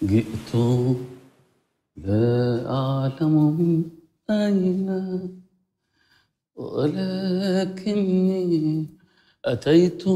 جئت لا أعلم من أين ولكني أتيت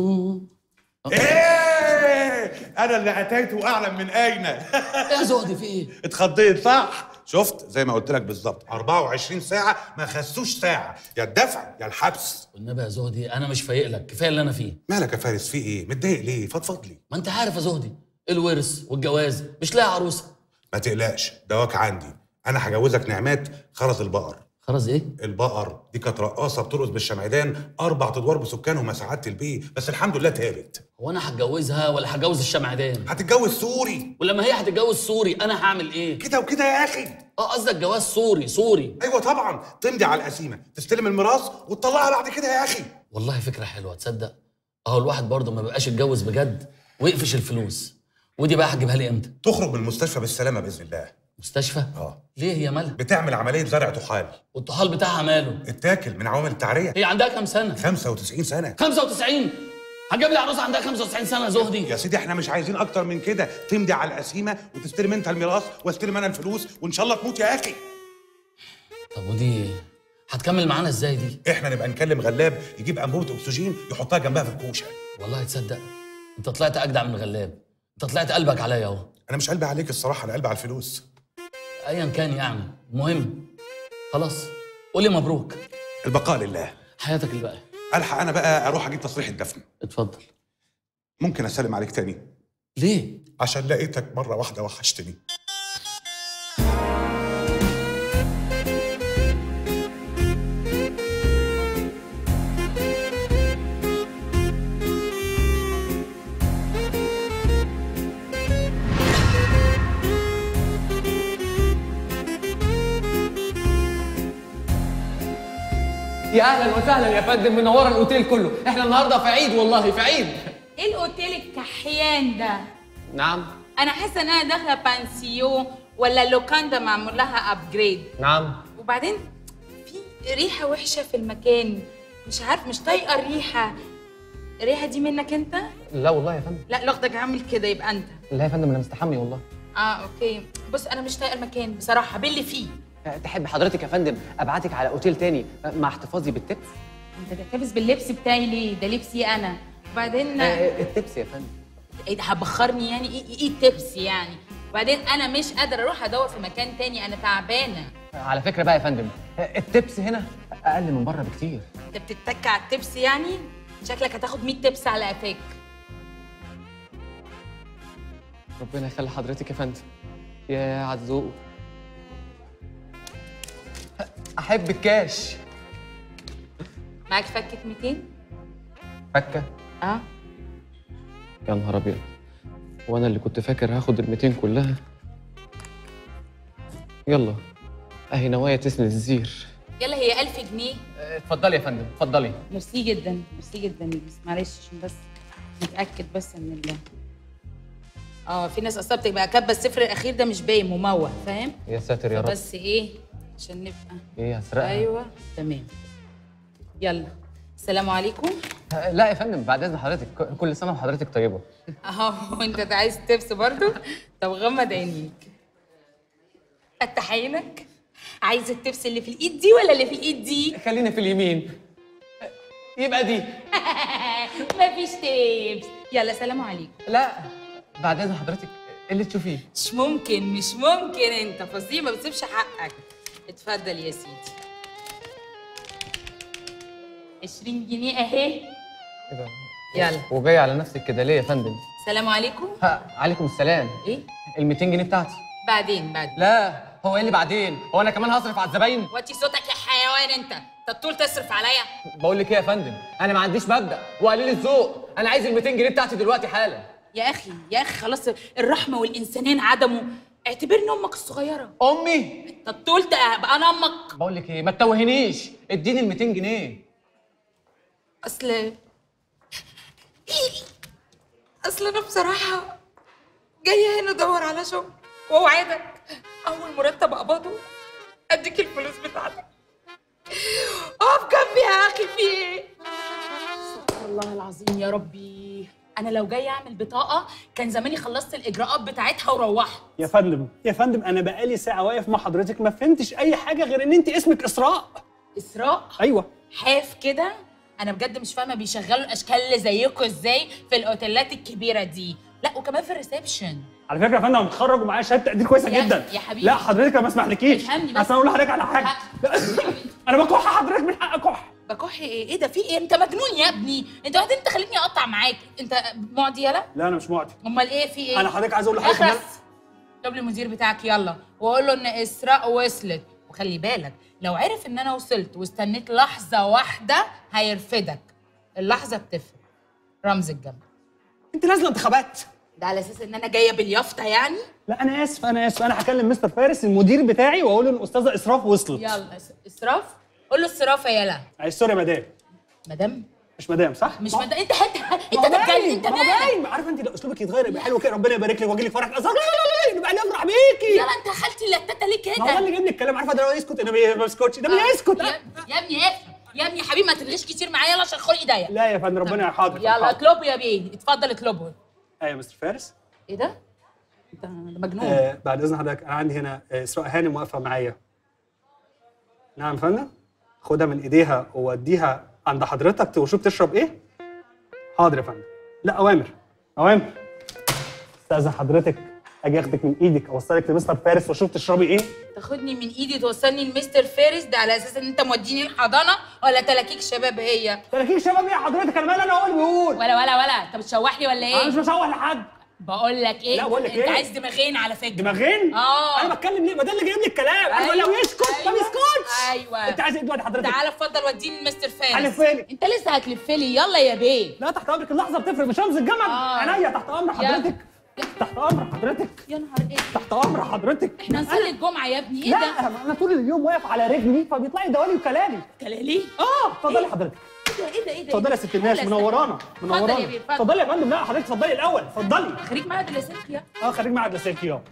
ايه انا اللي اتيت واعلم من اين يا زهدي في إيه؟ اتخضيت صح شفت زي ما قلت لك بالظبط 24 ساعه ما خسوش ساعه يا الدفع يا الحبس والنبي يا زهدي أنا مش فايق لك كفاية اللي أنا فيه مالك يا فارس في ايه متضايق ليه فضفض لي ما أنت عارف يا زهدي الورث والجواز مش لاقي عروسة ما تقلقش دواك عندي انا هجوزك نعمات خرز البقر خلاص إيه؟ البقر دي كانت رقاصه بترقص بالشمعدان اربع ادوار بسكانهم سعاده البيه بس الحمد لله تابت هو أنا هتجوزها ولا هتجوز الشمعدان؟ هتتجوز سوري ولما هي هتتجوز سوري أنا هعمل إيه؟ كده وكده يا اخي أه قصدك جواز سوري سوري ايوه طبعا تمضي على القسيمه تستلم الميراث وتطلعها بعد كده يا اخي والله فكرة حلوة تصدق؟ أهو الواحد برضه ما بيبقاش اتجوز بجد ويقفش الفلوس ودي بقى هتجيبها لي إمتى؟ تخرج من المستشفى بالسلامه باذن الله مستشفى؟ اه ليه هي مالها؟ بتعمل عمليه زرع طحال والطحال بتاعها ماله؟ اتاكل من عوامل التعريه هي عندها كام سنة؟ 95 سنه 95 هتجيب لي عروسة عندها 95 سنة يا زهدي يا سيدي احنا مش عايزين اكتر من كده تمضي على القسيمه وتستلم انت الميراث واستلم انا الفلوس وان شاء الله تموت يا اخي طب ودي هتكمل معانا ازاي دي؟ احنا نبقى نكلم غلاب يجيب انبوبه اكسجين يحطها جنبها في الكوشه والله تصدق انت طلعت اجدع من غلاب انت طلعت قلبك عليا اهو انا مش قلبي عليك الصراحه انا قلبي على الفلوس ايا كان يعني المهم خلاص قولي مبروك البقاء لله حياتك الباقية الحق انا بقى اروح اجيب تصريح الدفن اتفضل ممكن اسلم عليك تاني ليه؟ عشان لقيتك مره واحده وحشتني يا اهلا وسهلا يا فندم منوره الاوتيل كله احنا النهارده في عيد والله في عيد ايه الاوتيل الكحيان ده نعم انا حاسه ان انا داخله بانسيون ولا لوكاندا معمول لها ابجريد نعم وبعدين في ريحه وحشه في المكان مش عارف مش طايقه الريحه الريحه دي منك انت لا والله يا فندم لا لوحدك عامل كده يبقى انت لا يا فندم انا مستحمي والله اه اوكي بص انا مش طايقه المكان بصراحه باللي فيه أه، تحب حضرتك يا فندم ابعتك على اوتيل تاني أه، مع احتفاظي بالتبس انت تحتفظ باللبس بتاعي ليه ده لبسي انا وبعدين أه، التبس يا فندم ايه ده هبخرني يعني ايه ايه التبس يعني وبعدين انا مش قادره اروح ادور في مكان تاني انا تعبانه على فكره بقى يا فندم أه، التبس هنا اقل من بره بكتير انت بتتك على التبس يعني شكلك هتاخد 100 تبس على قفاك ربنا يخلي حضرتك يا فندم يا عزوق احب الكاش معاك فكه 200 فكه اه يا نهار ابيض وانا اللي كنت فاكر هاخد ال 200 كلها يلا اهي نوايا تسند الزير يلا هي 1000 جنيه اتفضلي يا فندم اتفضلي ميرسي جدا ميرسي جدا بس معلش عشان بس نتاكد بس من الله اه في ناس اصلا بتبقى كاتبه الصفر الاخير ده مش باين مموه فاهم يا ساتر يا رب بس ايه عشان نبقى ايه هسرقها ايوه تمام يلا السلام عليكم آه، لا يا فندم بعد اذن حضرتك ك- كل سنه وحضرتك طيبه اهو انت عايز تبس برضو طب غمض عينيك فتح عينك عايز التبس اللي في الايد دي ولا اللي في الايد دي خلينا في اليمين آه، يبقى دي مفيش تبس يلا سلام عليكم لا بعد اذن حضرتك اللي تشوفيه مش ممكن مش ممكن انت فظيع ما بتسيبش حقك اتفضل يا سيدي 20 جنيه اهي ايه ده يلا وجاي على نفسك كده ليه يا فندم سلام عليكم ها عليكم السلام ايه ال 200 جنيه بتاعتي بعدين بعدين لا هو ايه اللي بعدين هو انا كمان هصرف على الزباين وطي صوتك يا حيوان انت انت طول تصرف عليا بقول لك ايه يا فندم انا ما عنديش مبدا وقليل الذوق انا عايز ال 200 جنيه بتاعتي دلوقتي حالا يا اخي يا اخي خلاص الرحمه والانسانين عدموا اعتبرني امك الصغيره امي انت طول ابقى انا امك بقول لك ايه ما تتوهنيش اديني ال 200 جنيه اصل اصل انا بصراحه جايه هنا ادور على شغل واوعدك اول مرتب اقبضه اديك الفلوس بتاعتك اقف جنبي يا اخي في ايه استغفر الله العظيم يا ربي انا لو جاي اعمل بطاقه كان زماني خلصت الاجراءات بتاعتها وروحت يا فندم يا فندم انا بقالي ساعه واقف مع حضرتك ما فهمتش اي حاجه غير ان انت اسمك اسراء اسراء ايوه حاف كده انا بجد مش فاهمه بيشغلوا الاشكال اللي زيكم ازاي في الاوتيلات الكبيره دي لا وكمان في الريسبشن على فكره يا فندم انا متخرج ومعايا شهاده تقدير كويسه يا- جدا يا حبيبي. لا حضرتك انا ما اسمحلكيش افهمني بس. اصل اقول لحضرتك على حاجه ح- لا، انا بكح حضرتك من حق اكح بكح ايه ايه ده في ايه انت مجنون يا ابني انت وقت انت خليتني اقطع معاك انت معدي يلا لا انا مش معدي امال ايه في ايه انا حضرتك عايز اقول لحضرتك إن أنا- اخرس طب لي المدير بتاعك يلا وقول له ان اسراء وصلت وخلي بالك لو عرف ان انا وصلت واستنيت لحظه واحده هيرفدك اللحظه بتفرق رمز الجنب انت نازله انتخابات ده على اساس ان انا جايه باليافطه يعني لا انا اسف انا اسف انا هكلم مستر فارس المدير بتاعي واقول له ان الاستاذه اسراف وصلت يلا إس- اسراف قول له الصرافه يلا عايز سوري يا مدام مدام مش مدام صح؟ مش ما- مدام انت حتى ما انت هو تتكلم باين، انت ما هو مالك باين عارفه انت لو اسلوبك يتغير يبقى حلو كده ربنا يبارك لك واجي لك فرح أصلاً لا لا لا لا نبقى نفرح بيكي يلا انت خالتي اللتاته ليه ما هو ده كده اللي جايب لي الكلام عارفه ده لو يسكت انا ما بسكتش ده ما يسكت يا يا ابني ايه يا ابني يا حبيبي ما ترغيش كتير معايا يلا عشان خلقي ضيق لا يا فندم ربنا حاضر يلا حاضر. اطلبه يا بيه اتفضل اطلبه ايوه يا مستر فارس ايه ده؟ انت ده مجنون آه بعد اذن حضرتك انا عندي هنا آه، اسراء هانم واقفه معايا نعم يا فندم خدها من ايديها ووديها عند حضرتك وشوف تشرب ايه حاضر يا فندم لا اوامر اوامر استاذن حضرتك اجي اخدك من ايدك اوصلك لمستر فارس واشوف تشربي ايه تاخدني من ايدي توصلني لمستر فارس ده على اساس ان انت موديني الحضانه ولا تلاكيك شباب هي تلاقيك شباب ايه يا حضرتك انا مالي انا هو اللي بيقول ولا ولا ولا انت بتشوح لي ولا انا مش ايه بشوح لحد بقول لك ايه لا، بقول لك انت إيه؟ عايز دماغين على فكره دماغين اه. انا بتكلم ليه ما ده اللي جايب لي الكلام انا أيوة، لو يسكت ما أيوة، بيسكتش أيوة. انت عايز ايه دلوقتي حضرتك تعالى اتفضل وديني لمستر فارس هلفلك. انت لسه هتلف لي يلا يا بيه لا تحت امرك اللحظه بتفرق مش رمز الجمل آه. عينيا تحت امر يا- حضرتك تحت امر حضرتك يا نهار ايه تحت امر حضرتك احنا نصلي الجمعه يا ابني ايه لا ده انا طول اليوم واقف على رجلي فبيطلع لي دوالي وكلامي كلالي اه اتفضلي حضرتك ايه ده ايه ده ايه ده اتفضلي يا ست الناس لا، منورانا اتفضل يا منورانا بيه اتفضل اتفضلي يا فندم لا حضرتك اتفضلي الاول اتفضلي خريج معهد اللاسلكي اه خليك معايا لاسلكي اه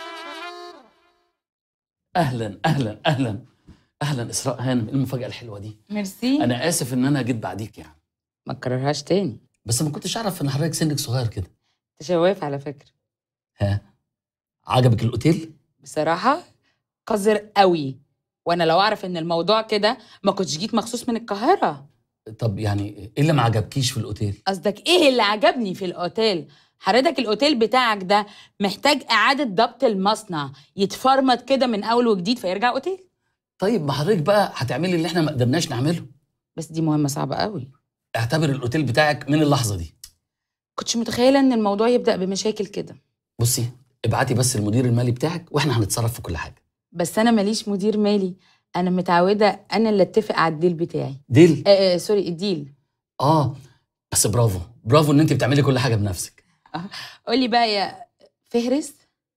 اهلا اهلا اهلا اهلا اسراء هانم إيه المفاجاه الحلوه دي ميرسي انا اسف ان انا جيت بعديك يعني ما تكررهاش تاني بس ما كنتش اعرف ان حضرتك سنك صغير كده انت شواف على فكره ها عجبك الاوتيل بصراحه قذر قوي وانا لو اعرف ان الموضوع كده ما كنتش جيت مخصوص من القاهره طب يعني ايه اللي ما عجبكيش في الاوتيل قصدك ايه اللي عجبني في الاوتيل حضرتك الاوتيل بتاعك ده محتاج اعاده ضبط المصنع يتفرمط كده من اول وجديد فيرجع اوتيل طيب ما حضرتك بقى هتعملي اللي احنا ما قدرناش نعمله بس دي مهمه صعبه قوي اعتبر الاوتيل بتاعك من اللحظه دي كنتش متخيله ان الموضوع يبدا بمشاكل كده بصي ابعتي بس المدير المالي بتاعك واحنا هنتصرف في كل حاجه بس انا ماليش مدير مالي انا متعوده انا اللي اتفق على الديل بتاعي ديل آه آه سوري الديل اه بس برافو برافو ان انت بتعملي كل حاجه بنفسك قولي بقى يا فهرس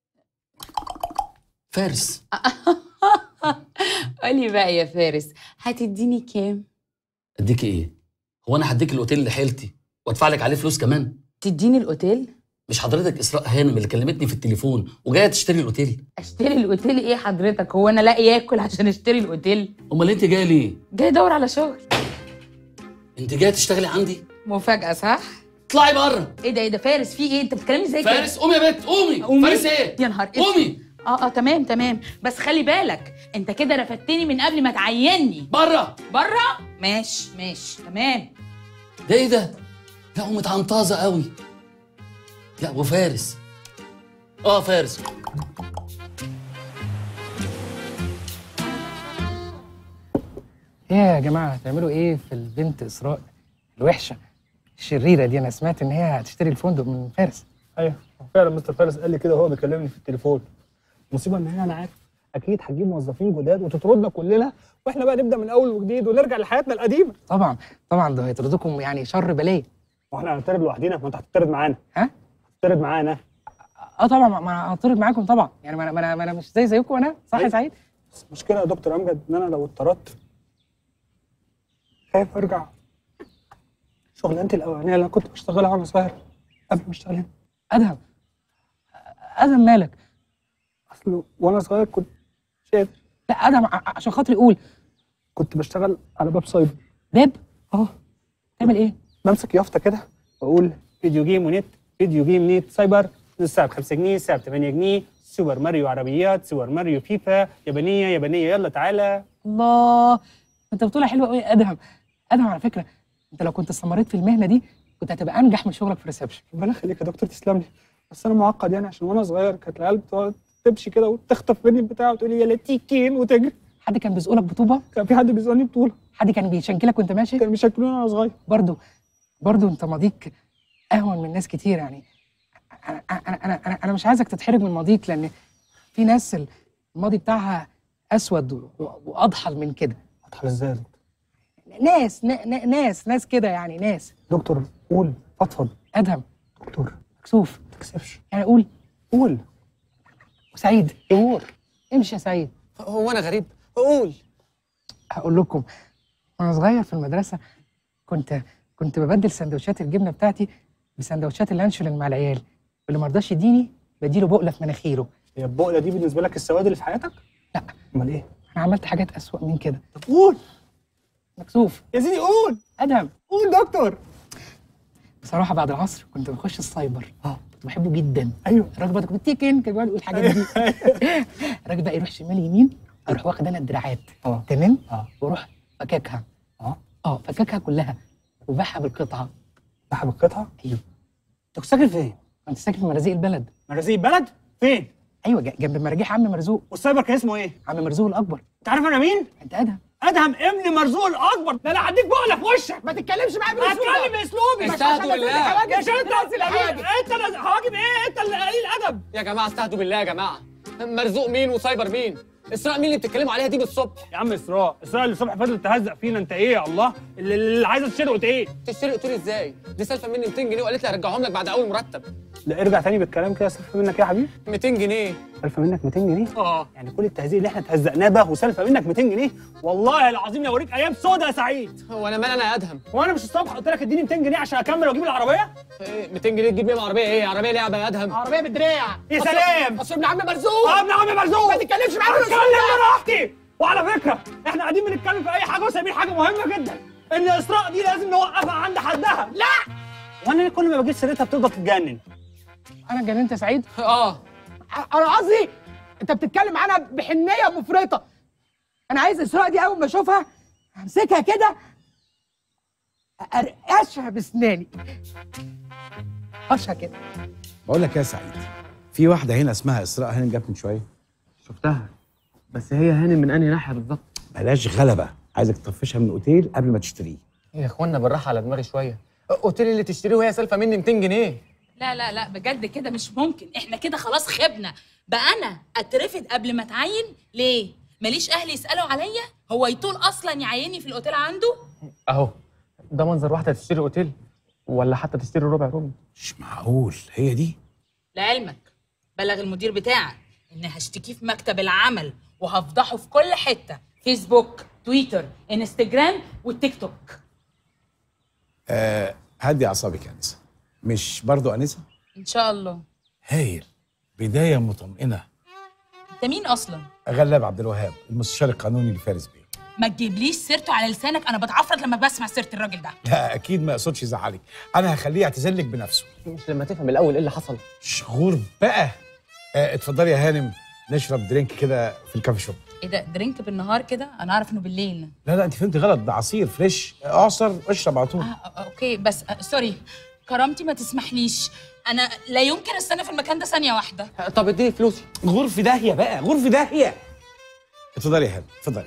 فارس قولي بقى يا فارس هتديني كام اديكي ايه هو انا هديك الاوتيل لحيلتي وادفع لك عليه فلوس كمان تديني الاوتيل مش حضرتك اسراء هانم اللي كلمتني في التليفون وجايه تشتري الاوتيل اشتري الاوتيل ايه حضرتك هو انا لاقي اكل عشان اشتري الاوتيل امال انت جايه ليه جاي ادور على شغل انت جايه تشتغلي عندي مفاجاه صح اطلعي بره ايه ده ايه ده فارس في ايه انت بتتكلمي ازاي كده فارس قومي يا بنت قومي قومي؟ فارس ايه يا نهار اسود. قومي اه اه تمام تمام بس خلي بالك انت كده رفدتني من قبل ما تعيني بره بره ماشي ماشي تمام ده ايه ده لا ومتعنطازه قوي لا وفارس اه فارس ايه يا جماعه هتعملوا ايه في البنت اسراء الوحشه الشريره دي انا سمعت ان هي هتشتري الفندق من فارس ايوه فعلا مستر فارس قال لي كده وهو بيكلمني في التليفون المصيبه ان هي انا عارف اكيد هتجيب موظفين جداد وتطردنا كلنا واحنا بقى نبدا من اول وجديد ونرجع لحياتنا القديمه طبعا طبعا ده هيطردكم يعني شر بلايا واحنا هنطرد لوحدنا ما انت هتطرد معانا ها هتطرد معانا اه طبعا ما انا هطرد معاكم طبعا يعني ما انا ما انا, ما أنا مش زي زيكم انا صح يا أيوة. سعيد بس المشكله يا دكتور امجد ان انا لو اتطردت خايف ارجع شغلانتي الاولانيه اللي انا كنت بشتغلها وانا صغير قبل ما اشتغل هنا ادهم ادهم مالك اصل وانا صغير كنت شايف لا ادهم ع- عشان خاطري قول كنت بشتغل على باب سايبر باب اه تعمل ايه بمسك يافطه كده واقول فيديو جيم ونت فيديو جيم نت سايبر الساعه ب 5 جنيه الساعه ب 8 جنيه سوبر ماريو عربيات سوبر ماريو فيفا يابانيه يابانيه يلا تعالى الله انت بتقولها حلوه قوي يا ادهم ادهم على فكره انت لو كنت استمريت في المهنه دي كنت هتبقى انجح من شغلك في الريسبشن ربنا يخليك يا دكتور تسلم لي بس انا معقد يعني عشان وانا صغير كانت العيال بتقعد تمشي كده وتخطف مني البتاع وتقول لي يا لاتيكين وتجري حد كان بيسألك بطوبه كان في حد بيسالني بطوله حد كان بيشنكلك وانت ماشي كانوا بيشكلوني وانا صغير برضو برضو انت ماضيك اهون من ناس كتير يعني انا انا انا انا, أنا مش عايزك تتحرج من ماضيك لان في ناس الماضي بتاعها اسود و- و- واضحل من كده اضحك ازاي يا دكتور ناس نا- نا- ناس ناس كده يعني ناس دكتور قول فضفض ادهم دكتور مكسوف ما تكسفش يعني قول قول وسعيد قول امشي يا سعيد هو انا غريب قول هقول لكم وانا صغير في المدرسه كنت كنت ببدل سندوتشات الجبنه بتاعتي بسندوتشات اللانشون مع العيال واللي ما رضاش يديني بديله بقله في مناخيره هي البقله دي بالنسبه لك السواد اللي في حياتك لا امال ايه انا عملت حاجات اسوأ من كده طب قول مكسوف يا سيدي قول ادهم قول دكتور بصراحه بعد العصر كنت بخش السايبر اه كنت بحبه جدا ايوه الراجل بقى كنت تيكن كان بيقعد يقول الحاجات دي الراجل بقى يروح شمال يمين اروح واخد انا الدراعات اه تمام اه واروح فكاكها اه اه فكاكها كلها وباعها بالقطعه صاحب القطعه ايوه انت كنت ساكن فين؟ كنت ساكن في مرازيق البلد مرازيق البلد؟ فين؟ ايوه ج- جنب مراجيح عم مرزوق والسايبر كان اسمه ايه؟ عم مرزوق الاكبر انت عارف انا مين؟ انت ادهم ادهم ابن مرزوق الاكبر ده انا هديك بقله في وشك ما تتكلمش معايا هتكلم باسلوبي استهدوا بالله يا شيخ انت انت اللي- هواجب ايه؟ انت اللي قليل ادب يا جماعه استهدوا بالله يا جماعه مرزوق مين وسايبر مين اسراء مين اللي بتتكلموا عليها دي بالصبح يا عم اسراء اسراء اللي الصبح فضلت تهزق فينا انت ايه يا الله اللي, اللي عايزه تشتري قلت ايه؟ تشتري قلت لي ازاي دي سالفه مني 200 جنيه وقالت لي هرجعهم لك بعد اول مرتب لا ارجع تاني بالكلام كده سالفه منك ايه يا حبيبي؟ 200 جنيه سالفه منك 200 جنيه؟ اه يعني كل التهزيق اللي احنا اتهزقناه ده وسالفه منك 200 جنيه والله العظيم لا اوريك ايام سودا يا سعيد هو انا مال انا يا ادهم هو انا مش الصبح قلت لك اديني 200 جنيه عشان اكمل واجيب العربيه؟ إيه 200 جنيه تجيب بيهم عربيه ايه عربيه لعبه يا ادهم عربيه بالدراع يا سلام اصل ابن عم مرزوق اه ابن عم مرزوق ما تتكلمش معايا اتكلم براحتي وعلى فكره احنا قاعدين بنتكلم في اي حاجه وسايبين حاجه مهمه جدا ان اسراء دي لازم نوقفها عند حدها لا وانا كل ما بجيب سيرتها بتفضل تتجنن انا اتجننت يا سعيد اه انا قصدي انت بتتكلم عنها بحنيه مفرطه انا عايز اسراء دي اول ما اشوفها امسكها كده ارقشها بسناني قشها كده بقول لك يا سعيد في واحده هنا اسمها اسراء هانم جت من شويه شفتها بس هي هانم من انهي ناحيه بالظبط بلاش غلبه عايزك تطفشها من الاوتيل قبل ما تشتريه يا اخوانا بالراحه على دماغي شويه اوتيل اللي تشتريه وهي سالفه مني 200 جنيه لا لا لا بجد كده مش ممكن احنا كده خلاص خبنا بقى انا اترفد قبل ما اتعين ليه ماليش اهلي يسالوا عليا هو يطول اصلا يعيني في الاوتيل عنده اهو ده منظر واحده تشتري اوتيل ولا حتى تشتري ربع رومي مش معقول هي دي لعلمك بلغ المدير بتاعك اني هشتكيه في مكتب العمل وهفضحه في كل حته فيسبوك تويتر انستجرام والتيك توك آه هدي اعصابك يا انسه مش برضو انسه ان شاء الله هايل بدايه مطمئنه انت مين اصلا غلاب عبد الوهاب المستشار القانوني لفارس بيه ما تجيبليش سيرته على لسانك انا بتعفرت لما بسمع سيره الراجل ده لا اكيد ما يقصدش يزعلك انا هخليه يعتذر لك بنفسه مش لما تفهم الاول ايه اللي حصل شغور بقى آه اتفضلي يا هانم نشرب درينك كده في الكافي شوب ايه ده درينك بالنهار كده انا عارف انه بالليل لا لا انت فهمتي غلط ده عصير فريش اعصر اشرب على طول آه آه، اوكي بس آه سوري كرامتي ما تسمحليش انا لا يمكن استنى في المكان ده ثانيه واحده طب اديني فلوسي غرف داهيه بقى غرف داهيه اتفضلي يا هانم اتفضلي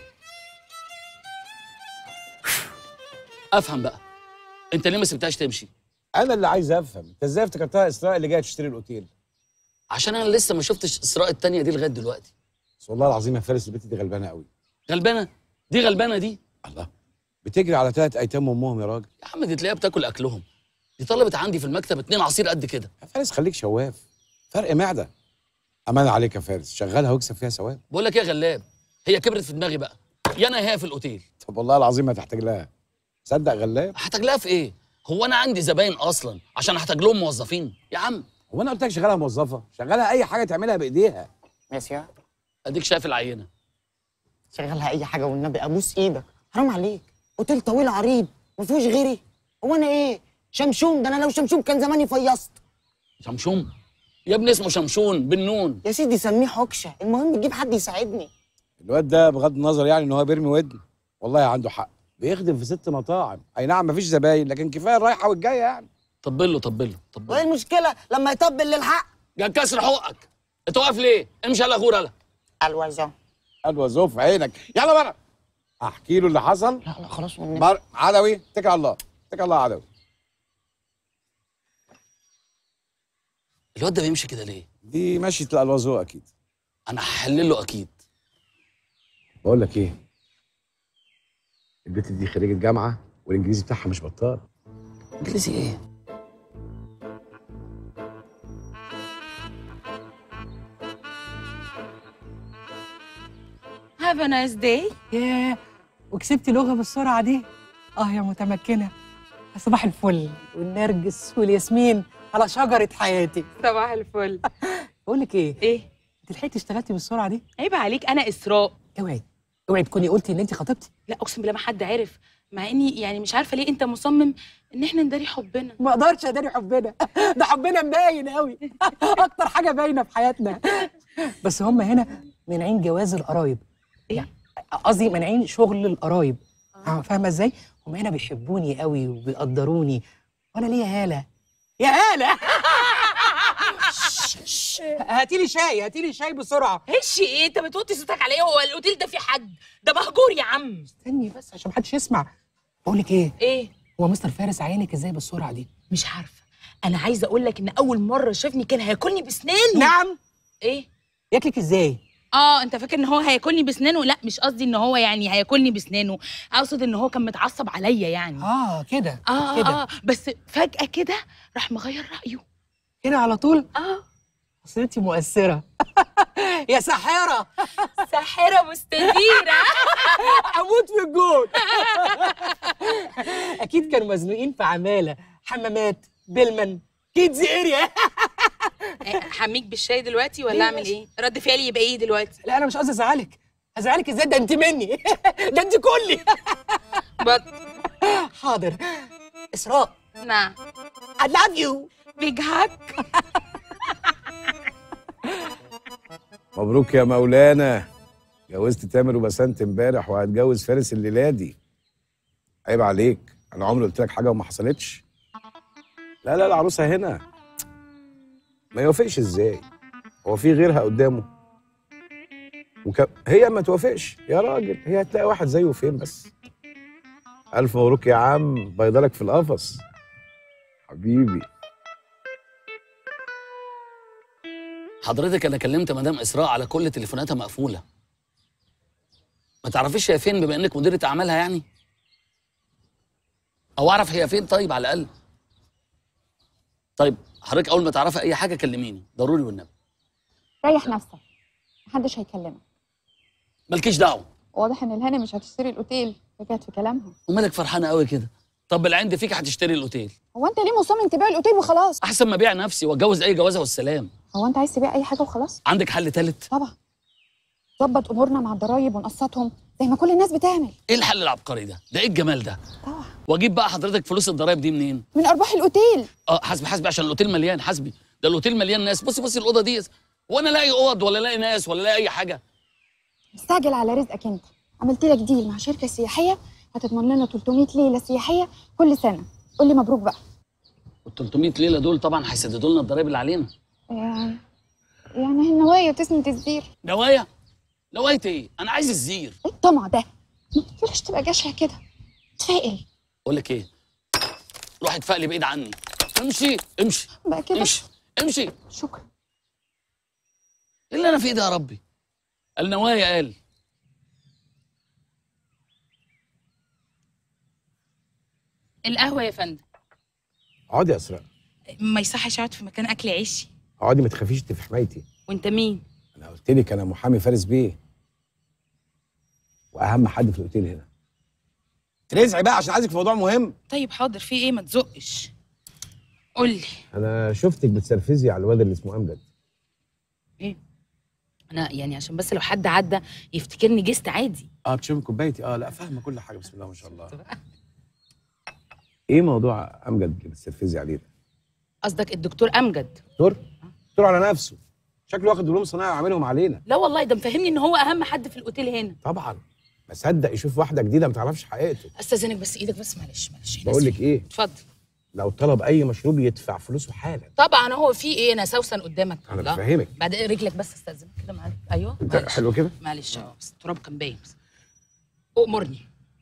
افهم بقى انت ليه ما سبتهاش تمشي انا اللي عايز افهم انت ازاي افتكرتها اسراء اللي جايه تشتري الاوتيل عشان انا لسه ما شفتش اسراء التانية دي لغايه دلوقتي بس والله العظيم يا فارس البنت دي غلبانه قوي غلبانه دي غلبانه دي الله بتجري على ثلاث ايتام وامهم يا راجل يا عم دي تلاقيها بتاكل اكلهم دي طلبت عندي في المكتب اتنين عصير قد كده يا فارس خليك شواف فرق معده امان عليك يا فارس شغلها واكسب فيها ثواب بقول لك ايه يا غلاب هي كبرت في دماغي بقى يا انا هي في الاوتيل طب والله العظيم ما تحتاج لها صدق غلاب هحتاج لها في ايه هو انا عندي زباين اصلا عشان احتاج لهم موظفين يا عم هو انا قلت لك شغلها موظفه شغلها اي حاجه تعملها بايديها ماشي اديك شايف العينه شغلها اي حاجه والنبي ابوس ايدك حرام عليك اوتيل طويل عريض ما فيهوش غيري هو انا ايه شمشوم ده انا لو شمشوم كان زماني فيصت شمشوم يا ابني اسمه شمشون بالنون يا سيدي سميه حكشه المهم تجيب حد يساعدني الواد ده بغض النظر يعني ان هو بيرمي ودن والله عنده حق بيخدم في ست مطاعم اي نعم مفيش زباين لكن كفايه الرايحه والجايه يعني طبل له طبل له طبل وايه له المشكله لما يطبل للحق جا كسر حقك انت واقف ليه امشي يلا غور يلا الوزع قال زوف عينك يلا بره احكي له اللي حصل لا لا خلاص والنبي. بر... عدوي اتكل على الله اتكل على الله يا عدوي الواد ده بيمشي كده ليه دي مشية الالوازو اكيد انا هحلل له اكيد بقول لك ايه البنت دي خريجه جامعه والانجليزي بتاعها مش بطال انجليزي ايه هاف ا نايس داي ياه وكسبتي لغه بالسرعه دي اه يا متمكنه صباح الفل والنرجس والياسمين على شجره حياتي صباح الفل بقول لك ايه ايه انت لحقتي اشتغلتي بالسرعه دي عيب عليك انا اسراء اوعي اوعي تكوني قلتي ان انت خطيبتي لا اقسم بالله ما حد عرف مع اني يعني مش عارفه ليه انت مصمم ان احنا نداري حبنا ما اقدرش اداري حبنا ده حبنا باين قوي اكتر حاجه باينه في حياتنا بس هم هنا مانعين جواز القرايب يعني قصدي مانعين شغل القرايب آه، فاهمه ازاي هم هنا بيحبوني قوي وبيقدروني وانا ليا هاله يا هاله هاتي لي شاي هاتي لي شاي بسرعه هش ايه انت بتوطي صوتك على ايه هو الاوتيل ده فيه حد ده مهجور يا عم استني بس عشان محدش يسمع بقول لك ايه ايه هو مستر فارس عينك ازاي بالسرعه دي مش عارفه انا عايزه اقول لك ان اول مره شافني كان هياكلني بسنانه نعم ايه ياكلك ازاي اه انت فاكر ان هو هياكلني بسنانه لا مش قصدي ان هو يعني هياكلني بسنانه اقصد ان هو كان متعصب عليا يعني اه كده اه كده اه بس فجاه كده راح مغير رايه كده على طول اه اصل انت مؤثره يا ساحره ساحره مستديره اموت في الجول اكيد كانوا مزنوقين في عماله حمامات بلمن كيدز اريا حميك بالشاي دلوقتي ولا اعمل ايه رد فعلي يبقى ايه دلوقتي لا انا مش قصدي ازعلك ازعلك ازاي ده انت مني ده انت كلي بط حاضر اسراء نعم I love you بيج هاك مبروك يا مولانا جوزت تامر وبسنت امبارح وهتجوز فارس الليله دي عيب عليك انا عمري قلت لك حاجه وما حصلتش لا لا العروسه هنا ما يوافقش ازاي هو في غيرها قدامه وك... هي ما توافقش يا راجل هي هتلاقي واحد زيه فين بس الف مبروك يا عم بيضلك في القفص حبيبي حضرتك انا كلمت مدام اسراء على كل تليفوناتها مقفوله ما تعرفيش هي فين بما انك مديره اعمالها يعني او اعرف هي فين طيب على الاقل طيب حضرتك اول ما تعرفي اي حاجه كلميني ضروري والنبي ريح نفسك محدش هيكلمك مالكيش دعوه واضح ان الهاني مش هتشتري الاوتيل رجعت في كلامها ومالك فرحانه قوي كده طب العند فيك هتشتري الاوتيل هو انت ليه مصمم تبيع الاوتيل وخلاص احسن ما ابيع نفسي واتجوز اي جوازه والسلام هو انت عايز تبيع اي حاجه وخلاص عندك حل تالت طبعا ظبط امورنا مع الضرايب ونقسطهم زي ما كل الناس بتعمل ايه الحل العبقري ده ده ايه الجمال ده طبعا واجيب بقى حضرتك فلوس الضرايب دي منين من ارباح الاوتيل اه حاسبي حاسبي عشان الاوتيل مليان حاسبي ده الاوتيل مليان ناس بصي بصي الاوضه دي وانا الاقي اوض ولا الاقي ناس ولا الاقي اي حاجه استعجل على رزقك انت عملت لك ديل مع شركه سياحيه هتضمن لنا 300 ليله سياحيه كل سنه قول لي مبروك بقى وال 300 ليله دول طبعا هيسددوا لنا الضرايب اللي علينا يعني يعني هي نوايا تسند الزير نوايا نوايا ايه انا عايز الزير ايه الطمع ده ما تقدرش تبقى جشع كده تفائل اقول لك ايه روح اتفق لي بعيد عني امشي امشي بقى كده امشي امشي شكرا ايه اللي انا فيه ده يا ربي النوايا قال القهوه يا فندم اقعدي يا اسراء ما يصحش اقعد في مكان اكل عيشي اقعدي ما تخافيش انت في حمايتي وانت مين انا قلت لك انا محامي فارس بيه واهم حد في الاوتيل هنا ترزعي بقى عشان عايزك في موضوع مهم طيب حاضر في ايه ما تزقش قول لي انا شفتك بتسرفزي على الواد اللي اسمه امجد ايه انا يعني عشان بس لو حد عدى يفتكرني جست عادي اه بتشربي كوبايتي اه لا فاهمه كل حاجه بسم الله ما شاء الله ايه موضوع امجد اللي بتستفزي عليه ده قصدك الدكتور امجد دكتور دكتور على نفسه شكله واخد دبلوم صناعه وعاملهم علينا لا والله ده مفهمني ان هو اهم حد في الاوتيل هنا طبعا ما صدق يشوف واحده جديده ما تعرفش حقيقته استاذنك بس ايدك بس معلش معلش بقول لك ايه اتفضل لو طلب اي مشروب يدفع فلوسه حالا طبعا هو في ايه انا سوسن قدامك انا لا. بفهمك بعد رجلك بس استاذنك كده معلش ايوه انت معلش. حلو كده معلش اه بس التراب كان باين بس امرني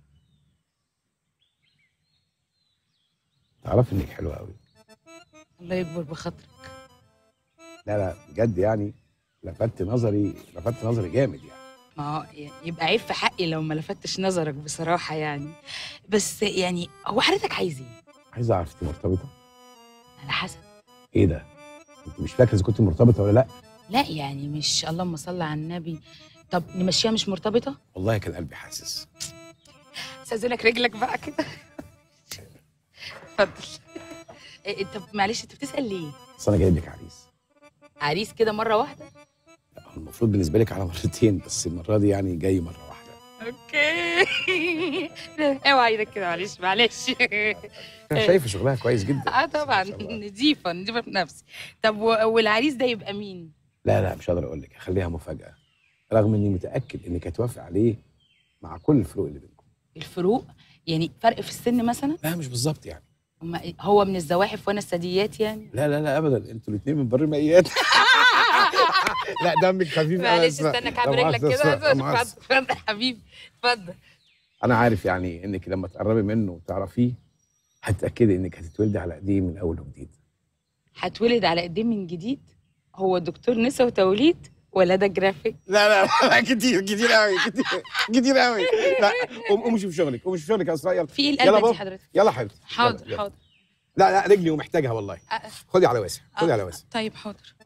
تعرف انك حلوه قوي الله يكبر بخاطرك لا لا بجد يعني لفت نظري لفت نظري جامد يعني ما هو يبقى عيب في حقي لو ما لفتش نظرك بصراحه يعني بس يعني هو حضرتك عايز ايه عايز اعرف انت مرتبطه على حسب ايه ده انت مش فاكره اذا كنت مرتبطه ولا لا لا يعني مش اللهم صل على النبي طب نمشيها مش مرتبطه والله كان قلبي حاسس استاذنك رجلك بقى كده اتفضل إيه، طب معلش انت بتسال ليه بس انا جايب لك عريس عريس كده مره واحده المفروض بالنسبه لك على مرتين بس المره دي يعني جاي مره واحده اوكي اوعى ايدك كده معلش معلش انا شايفه شغلها كويس جدا اه طبعا نضيفه نضيفه في نفسي طب و- والعريس ده يبقى مين لا لا مش هقدر اقول لك هخليها مفاجاه رغم اني متاكد انك هتوافق عليه مع كل الفروق اللي بينكم الفروق يعني فرق في السن مثلا لا مش بالظبط يعني هما إيه؟ هو من الزواحف وانا الثدييات يعني لا لا لا ابدا انتوا الاثنين من بر ميات لا دمك خفيف أوي يا معلش أسماء. استنى لا كعب رجلك مؤاخذة يا كده أسماء، لا مؤاخذة. اتفضل اتفضل يا حبيبي اتفضل انا عارف يعني انك لما تقربي منه وتعرفيه هتتاكدي انك هتتولدي على ايديه من اول وجديد هتولد على ايديه من جديد هو دكتور نسا وتوليد ولا ده جرافيك لا لا لا كتير كتير قوي كتير كتير قوي لا قوم قوم شوف شغلك قوم شوف شغلك يا اسراء يلا في ايه يلا القلبه بابا. دي حضرتك يلا حبيبتي حاضر يلا، يلا. حاضر لا لا رجلي ومحتاجها والله أه. خدي على واسع خدي على واسع طيب حاضر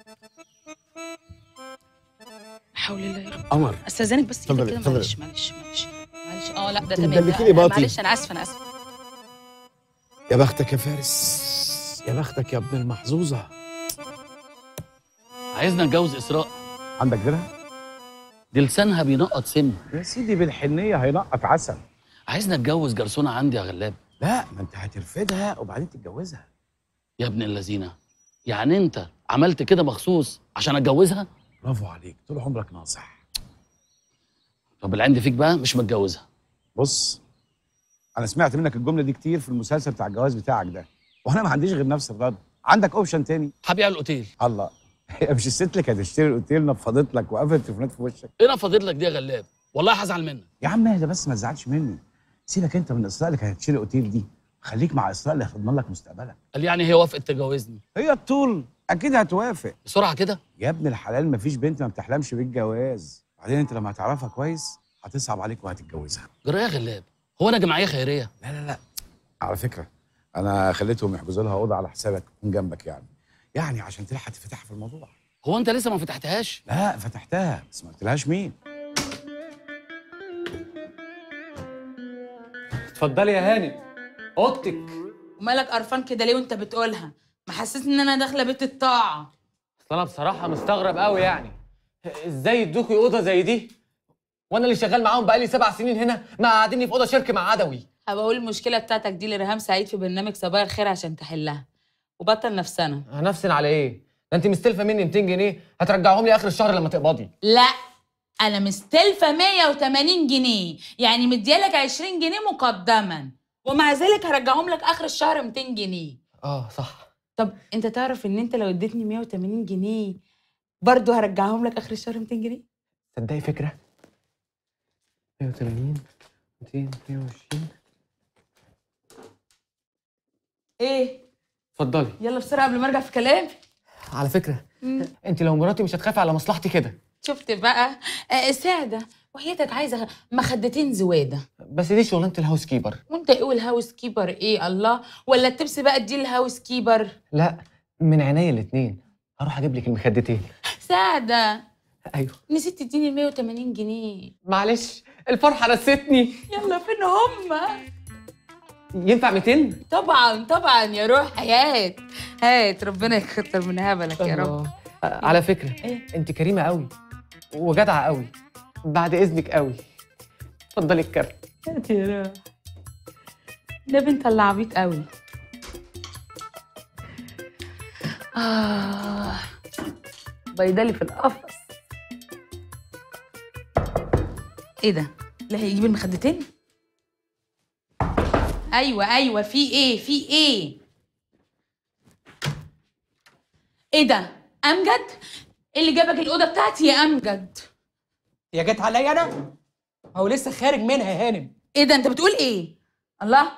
حول الله يا رب قمر استاذنك بس ايدك اتفضلي، كده اتفضلي. معلش معلش معلش معلش اه لا ده انت تمام مدلكي لا، لي باطي. معلش انا اسفه انا اسفه يا بختك يا فارس يا بختك يا ابن المحظوظه عايزنا نتجوز اسراء عندك غيرها دي لسانها بينقط سم يا سيدي بالحنيه هينقط عسل عايزنا نتجوز جرسونه عندي يا غلاب لا ما انت هترفدها وبعدين تتجوزها يا ابن اللذينه يعني انت عملت كده مخصوص عشان اتجوزها برافو عليك طول عمرك ناصح طب اللي عندي فيك بقى مش متجوزها بص انا سمعت منك الجمله دي كتير في المسلسل بتاع الجواز بتاعك ده وانا ما عنديش غير نفس الرد عندك اوبشن تاني هبيع الاوتيل الله هي مش الست اللي كانت تشتري الاوتيل نفضت لك وقفلت التليفونات في وشك ايه فاضل لك دي يا غلاب والله هزعل منك يا عم اهدى بس ما تزعلش مني سيبك انت من اسراء اللي كانت تشتري الاوتيل دي خليك مع اسراء اللي هتضمن لك مستقبلك قال يعني هي وافقت تجوزني هي الطول اكيد هتوافق بسرعه كده يا ابن الحلال مفيش بنت ما بتحلمش بالجواز بعدين انت لما هتعرفها كويس هتصعب عليك وهتتجوزها جرى يا غلاب هو انا جمعيه خيريه لا لا لا على فكره انا خليتهم يحجزوا لها اوضه على حسابك من جنبك يعني يعني عشان تلحق تفتح في الموضوع هو انت لسه ما فتحتهاش لا فتحتها بس ما قلتلهاش مين اتفضلي يا هاني اوضتك ومالك قرفان كده ليه وانت بتقولها محسسني ان انا داخله بيت الطاعه اصل انا بصراحه مستغرب قوي يعني ازاي يدوكي اوضه زي دي وانا اللي شغال معاهم بقالي سبع سنين هنا ما قاعديني في اوضه شركه مع عدوي هبقول المشكله بتاعتك دي لريهام سعيد في برنامج صباح الخير عشان تحلها وبطل نفسنا هنفسن على ايه ده انت مستلفه مني 200 جنيه هترجعهم لي اخر الشهر لما تقبضي لا انا مستلفه 180 جنيه يعني مديالك 20 جنيه مقدما ومع ذلك هرجعهم لك اخر الشهر 200 جنيه اه صح طب انت تعرف ان انت لو اديتني 180 جنيه برضه هرجعهم لك اخر الشهر 200 جنيه تصدقي فكره 180 200 120 ايه اتفضلي يلا بسرعه قبل ما ارجع في كلامي على فكره مم. انت لو مراتي مش هتخافي على مصلحتي كده شفت بقى آه ساده وحياتك عايزه مخدتين زواده بس دي شغلانه الهاوس كيبر وانت ايه والهاوس كيبر ايه الله ولا التبس بقى دي الهاوس كيبر لا من عينيا الاثنين هروح اجيب لك المخدتين ساده ايوه نسيت تديني ال 180 جنيه معلش الفرحه نستني يلا فين هما ينفع 200 طبعا طبعا يا روح هات هات ربنا يكتر من هبلك يا رب الله. آه، على فكره ايه انت كريمه قوي وجدعه قوي بعد اذنك قوي اتفضلي الكارت هات يا روح ده بنت اللي عبيط قوي آه بيضالي في القفص ايه ده؟ لا هيجيب المخدتين؟ ايوه ايوه في ايه؟ في ايه؟ ايه ده؟ امجد؟ ايه اللي جابك الاوضه بتاعتي يا امجد؟ يا جت عليا انا هو لسه خارج منها يا هانم ايه ده انت بتقول ايه؟ الله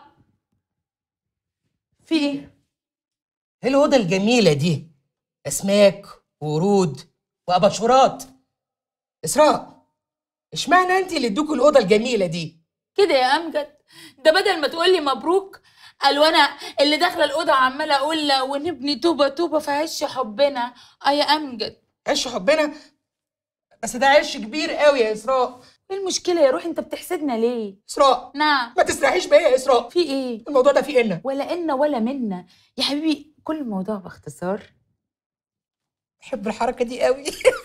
في ايه؟ ايه الاوضه الجميله دي اسماك وورود واباشورات اسراء اشمعنى انت اللي ادوكوا الاوضه الجميله دي كده يا امجد ده بدل ما تقول لي مبروك قالوا انا اللي داخله الاوضه عماله اقول لا ونبني طوبه طوبه في عش حبنا اه يا امجد عش حبنا بس ده عش كبير قوي يا اسراء ايه المشكله يا روحي انت بتحسدنا ليه اسراء نعم ما تسرحيش بيا يا اسراء في ايه الموضوع ده فيه إن ولا إن ولا منا يا حبيبي كل الموضوع باختصار بحب الحركه دي قوي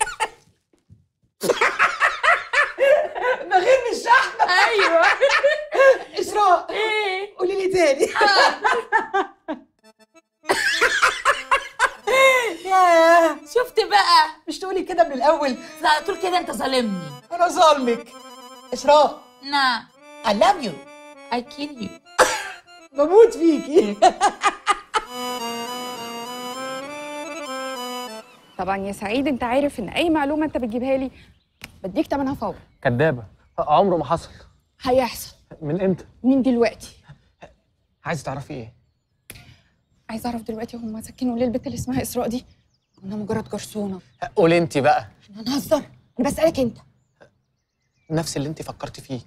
ده غير مش احمد ايوه اسراء ايه قولي لي تاني ياه شفت بقى مش تقولي كده من الاول على طول كده انت ظالمني انا ظالمك اسراء نعم I love you I kill you بموت فيكي طبعا يا سعيد انت عارف ان اي معلومه انت بتجيبها لي بديك تمنها فورا كدابه عمره ما حصل هيحصل من امتى من دلوقتي عايزه تعرفي ايه عايزه اعرف دلوقتي هم سكنوا ليه البنت اللي اسمها اسراء دي انا مجرد جرسونه قولي انت بقى احنا هنهزر انا بسالك انت نفس اللي انت فكرتي فيه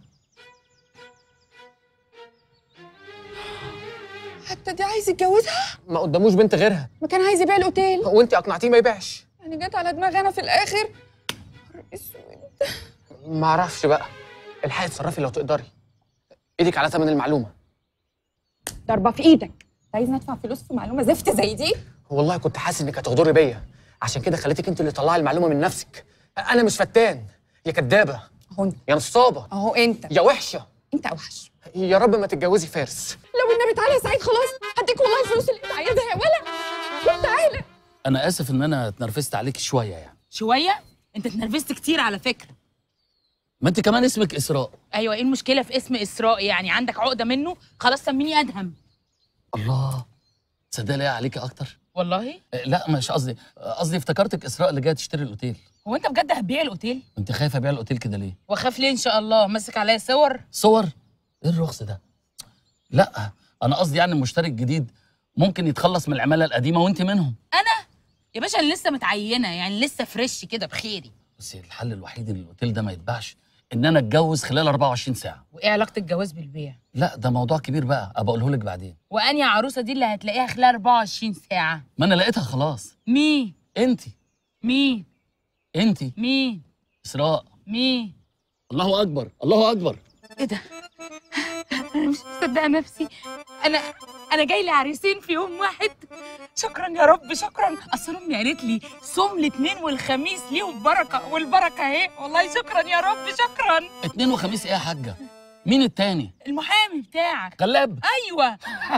حتى دي عايز يتجوزها ما قداموش بنت غيرها ما كان عايز يبيع الاوتيل وانت اقنعتيه ما يبيعش يعني جت على دماغي انا في الاخر نهار اسود ما اعرفش بقى الحقي اتصرفي لو تقدري ايدك على ثمن المعلومه ضربه في ايدك انت عايزني ادفع فلوس في معلومه زفت زي دي والله كنت حاسس انك هتغدري بيا عشان كده خليتك انت اللي تطلعي المعلومه من نفسك انا مش فتان يا كدابه اهو انت يا نصابه اهو انت يا وحشه انت اوحش يا رب ما تتجوزي فارس لو النبي تعالى يا سعيد خلاص هديك والله الفلوس اللي انت عايزها يا ولا قول تعالى انا اسف ان انا اتنرفزت عليك شويه يعني شويه انت اتنرفزت كتير على فكره ما انت كمان اسمك اسراء ايوه ايه المشكله في اسم اسراء يعني عندك عقده منه خلاص سميني ادهم الله تصدق ليه عليك اكتر والله آه، لا مش قصدي آه، قصدي افتكرتك اسراء اللي جايه تشتري الاوتيل هو انت بجد هتبيع الاوتيل انت خايفه ابيع الاوتيل كده ليه واخاف ليه ان شاء الله ماسك عليا صور صور ايه الرخص ده لا انا قصدي يعني المشتري الجديد ممكن يتخلص من العماله القديمه وانت منهم انا يا باشا انا لسه متعينه يعني لسه فريش كده بخيري بس الحل الوحيد ان الاوتيل ده ما يتباعش ان انا اتجوز خلال 24 ساعه وايه علاقه الجواز بالبيع لا ده موضوع كبير بقى ابقى اقوله لك بعدين واني عروسه دي اللي هتلاقيها خلال 24 ساعه ما انا لقيتها خلاص مين انت مين انت مين اسراء مين الله اكبر الله اكبر ايه ده انا مش مصدقه نفسي انا انا جاي لي عريسين في يوم واحد شكرا يا رب شكرا اصل امي قالت لي صوم الاثنين والخميس ليهم بركه والبركه اهي والله شكرا يا رب شكرا اتنين وخميس ايه يا حاجه مين التاني المحامي بتاعك غلاب ايوه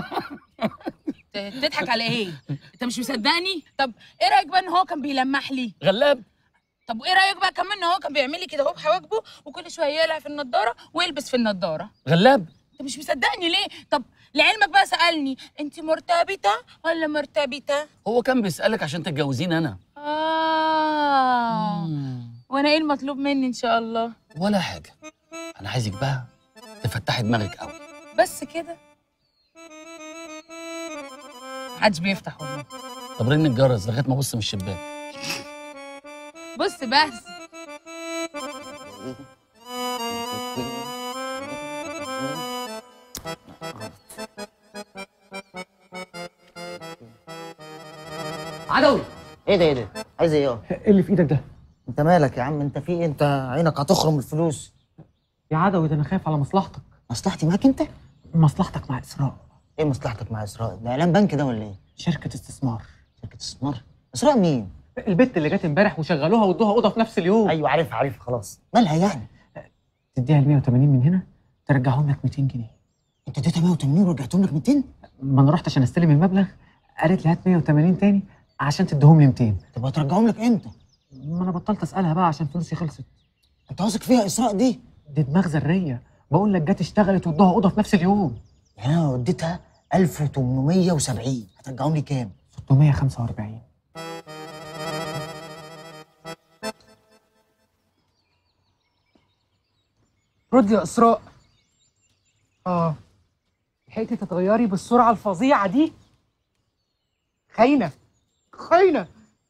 ت- تضحك على ايه انت مش مصدقني طب ايه رايك بقى ان هو كان بيلمح لي غلاب طب وايه رايك بقى كمان ان هو كان بيعمل لي كده اهو بحواجبه وكل شويه يقلع في النضاره ويلبس في النضاره غلاب انت مش مصدقني ليه طب لعلمك بقى سالني انت مرتبطه ولا مرتبطه هو كان بيسالك عشان تتجوزيني انا اه وانا ايه المطلوب مني ان شاء الله ولا حاجه انا عايزك بقى تفتحي دماغك قوي بس كده محدش بيفتح والله طب رن الجرس لغايه ما ابص من الشباك بص بس عدوي ايه ده ايه ده عايز ايه اه ايه اللي في ايدك ده انت مالك يا عم انت في ايه انت عينك هتخرم الفلوس يا عدوي ده انا خايف على مصلحتك مصلحتي معاك انت مصلحتك مع اسراء ايه مصلحتك مع اسراء ده اعلان بنك ده ولا ايه شركه استثمار شركه استثمار اسراء مين البت اللي جت امبارح وشغلوها وادوها اوضه في نفس اليوم ايوه عارف عارف خلاص مالها يعني تديها ال 180 من هنا ترجعهم لك 200 جنيه انت اديتها 180 ورجعتهم لك 200 ما انا رحت عشان استلم المبلغ قالت لي هات 180 تاني عشان تديهم لي 200 طب هترجعهم لك امتى ما انا بطلت اسالها بقى عشان فلوسي خلصت انت واثق فيها اسراء دي دي دماغ ذريه بقول لك جت اشتغلت وادوها اوضه في نفس اليوم يعني انا لو اديتها 1870 هترجعهم لي كام 645 رد يا اسراء اه لحقتي تتغيري بالسرعه الفظيعه دي خاينه خاينه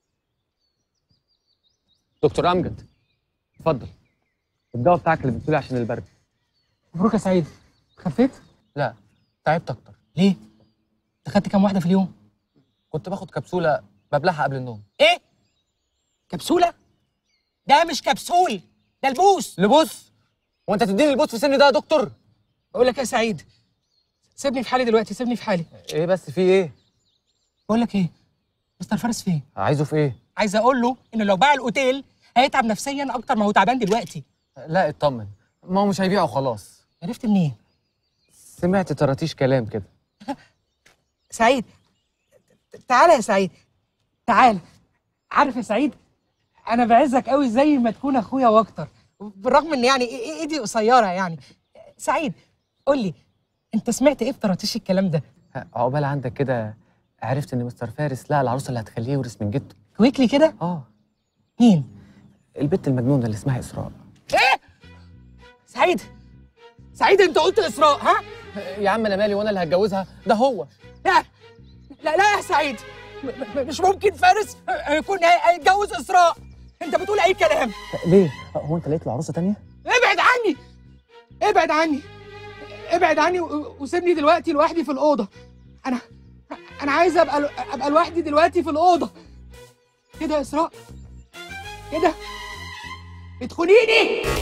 دكتور امجد اتفضل الدواء بتاعك اللي بتقولي عشان البرد مبروك يا سعيد خفيت لا تعبت اكتر ليه انت خدت كام واحده في اليوم كنت باخد كبسوله ببلعها قبل النوم ايه كبسوله ده مش كبسول ده البوس لبوس وانت تديني البوس في سني ده يا دكتور بقول لك إيه يا سعيد سيبني في حالي دلوقتي سيبني في حالي ايه بس في ايه بقول لك ايه مستر فارس فين عايزه في ايه عايز اقول له انه لو باع الاوتيل هيتعب نفسيا اكتر ما هو تعبان دلوقتي لا اطمن ما هو مش هيبيعه خلاص عرفت منين سمعت طراتيش كلام كده سعيد تعالى يا سعيد تعال عارف يا سعيد انا بعزك قوي زي ما تكون اخويا واكتر بالرغم ان يعني إي- إي- ايدي قصيره يعني سعيد قول لي انت سمعت ايه في طرطيش الكلام ده عقبال عندك كده عرفت ان مستر فارس لقى العروسه اللي هتخليه يورث من جده كويكلي كده اه مين البت المجنونه اللي اسمها اسراء ايه سعيد سعيد انت قلت اسراء ها يا عم انا مالي وانا اللي هتجوزها ده هو لا لا لا يا سعيد م- م- مش ممكن فارس يكون هي- هيتجوز اسراء انت بتقول اي كلام ليه هو انت لقيت له عروسه تانية ابعد عني ابعد عني ابعد عني و- وسيبني دلوقتي لوحدي في الاوضه انا انا عايز ابقى ابقى لوحدي دلوقتي في الاوضه كده يا اسراء كده ادخليني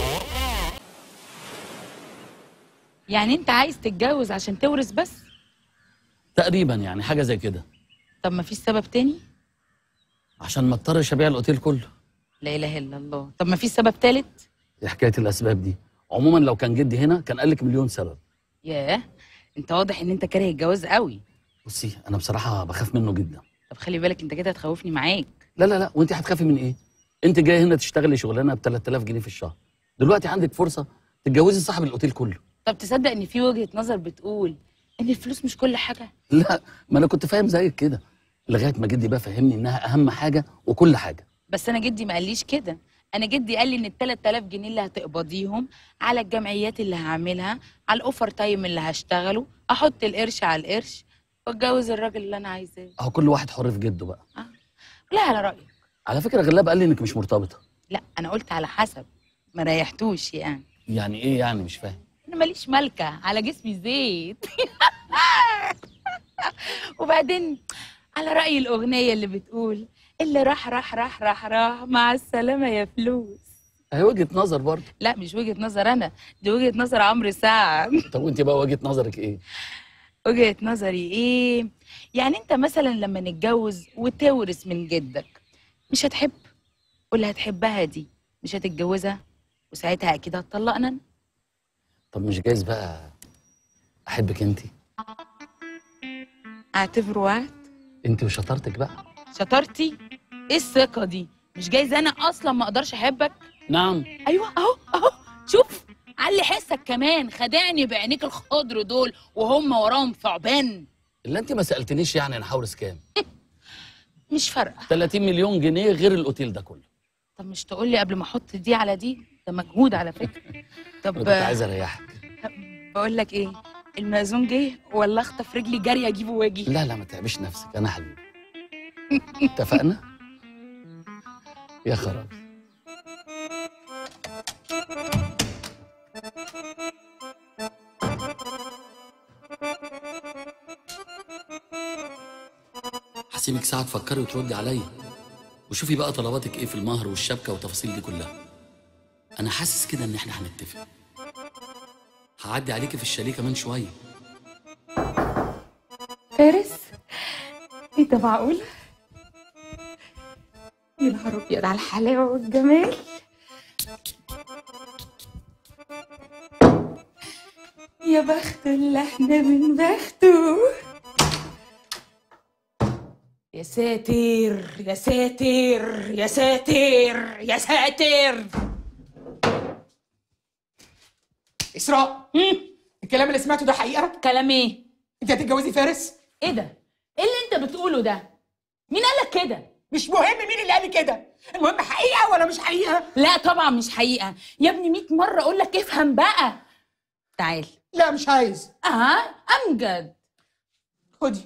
يعني انت عايز تتجوز عشان تورث بس تقريبا يعني حاجه زي كده طب ما فيش سبب تاني عشان ما اضطرش ابيع الاوتيل كله لا اله الا الله طب ما فيش سبب تالت دي حكايه الاسباب دي عموما لو كان جدي هنا كان قال لك مليون سبب ياه انت واضح ان انت كاره الجواز قوي بصي انا بصراحه بخاف منه جدا طب خلي بالك انت كده هتخوفني معاك لا لا لا وانت هتخافي من ايه انت جايه هنا تشتغلي شغلانه ب 3000 جنيه في الشهر دلوقتي عندك فرصه تتجوزي صاحب الاوتيل كله طب تصدق ان في وجهة نظر بتقول ان الفلوس مش كل حاجة لا ما انا كنت فاهم زيك كده لغايه ما جدي بقى فهمني انها اهم حاجه وكل حاجه بس انا جدي ما قاليش كده انا جدي قال لي ان ال 3000 جنيه اللي هتقبضيهم على الجمعيات اللي هعملها على الاوفر تايم اللي هشتغله احط القرش على القرش واتجوز الراجل اللي انا عايزاه اهو كل واحد حر في جده بقى لا على رايك على فكره غلاب قال لي انك مش مرتبطه لا انا قلت على حسب ما ريحتوش يعني يعني ايه يعني مش فاهم انا ماليش مالكه على جسمي زيت وبعدين على راي الاغنيه اللي بتقول اللي راح راح راح راح راح مع السلامه يا فلوس هي وجهه نظر برضه لا مش وجهه نظر انا دي وجهه نظر عمرو سعد طب وانت بقى وجهه نظرك ايه وجهه نظري ايه يعني انت مثلا لما نتجوز وتورث من جدك مش هتحب واللي هتحبها دي مش هتتجوزها وساعتها اكيد هتطلقنا أنا. طب مش جايز بقى احبك انت اعتبره وعد انت وشطارتك بقى شطارتي ايه الثقه دي مش جايز انا اصلا ما اقدرش احبك نعم ايوه اهو اهو شوف علي حسك كمان خدعني بعينيك الخضر دول وهم وراهم ثعبان اللي انت ما سالتنيش يعني انا هورث كام مش فارقه 30 مليون جنيه غير الاوتيل ده كله طب مش تقول لي قبل ما احط دي على دي ده مجهود على فكره انا طب كنت عايز اريحك بقول لك ايه المأذون جه ولا اخطف رجلي جري اجيبه واجي لا لا ما تعبش نفسك انا حبيبي اتفقنا يا خراب هسيبك ساعة تفكري وتردي عليا وشوفي بقى طلباتك ايه في المهر والشبكة والتفاصيل دي كلها انا حاسس كده ان احنا هنتفق هعدي عليكي في الشاليه كمان شوية فارس ايه ده معقول يا نهار ابيض على الحلاوه والجمال يا بخت اللي احنا من بخته يا ساتر يا ساتر يا ساتر يا ساتر اسراء الكلام اللي سمعته ده حقيقه كلام ايه انت هتتجوزي فارس ايه ده ايه اللي انت بتقوله ده مين قالك كده مش مهم مين اللي قال لي كده المهم حقيقه ولا مش حقيقه لا طبعا مش حقيقه يا ابني 100 مره اقول لك افهم بقى تعال لا مش عايز اه امجد خدي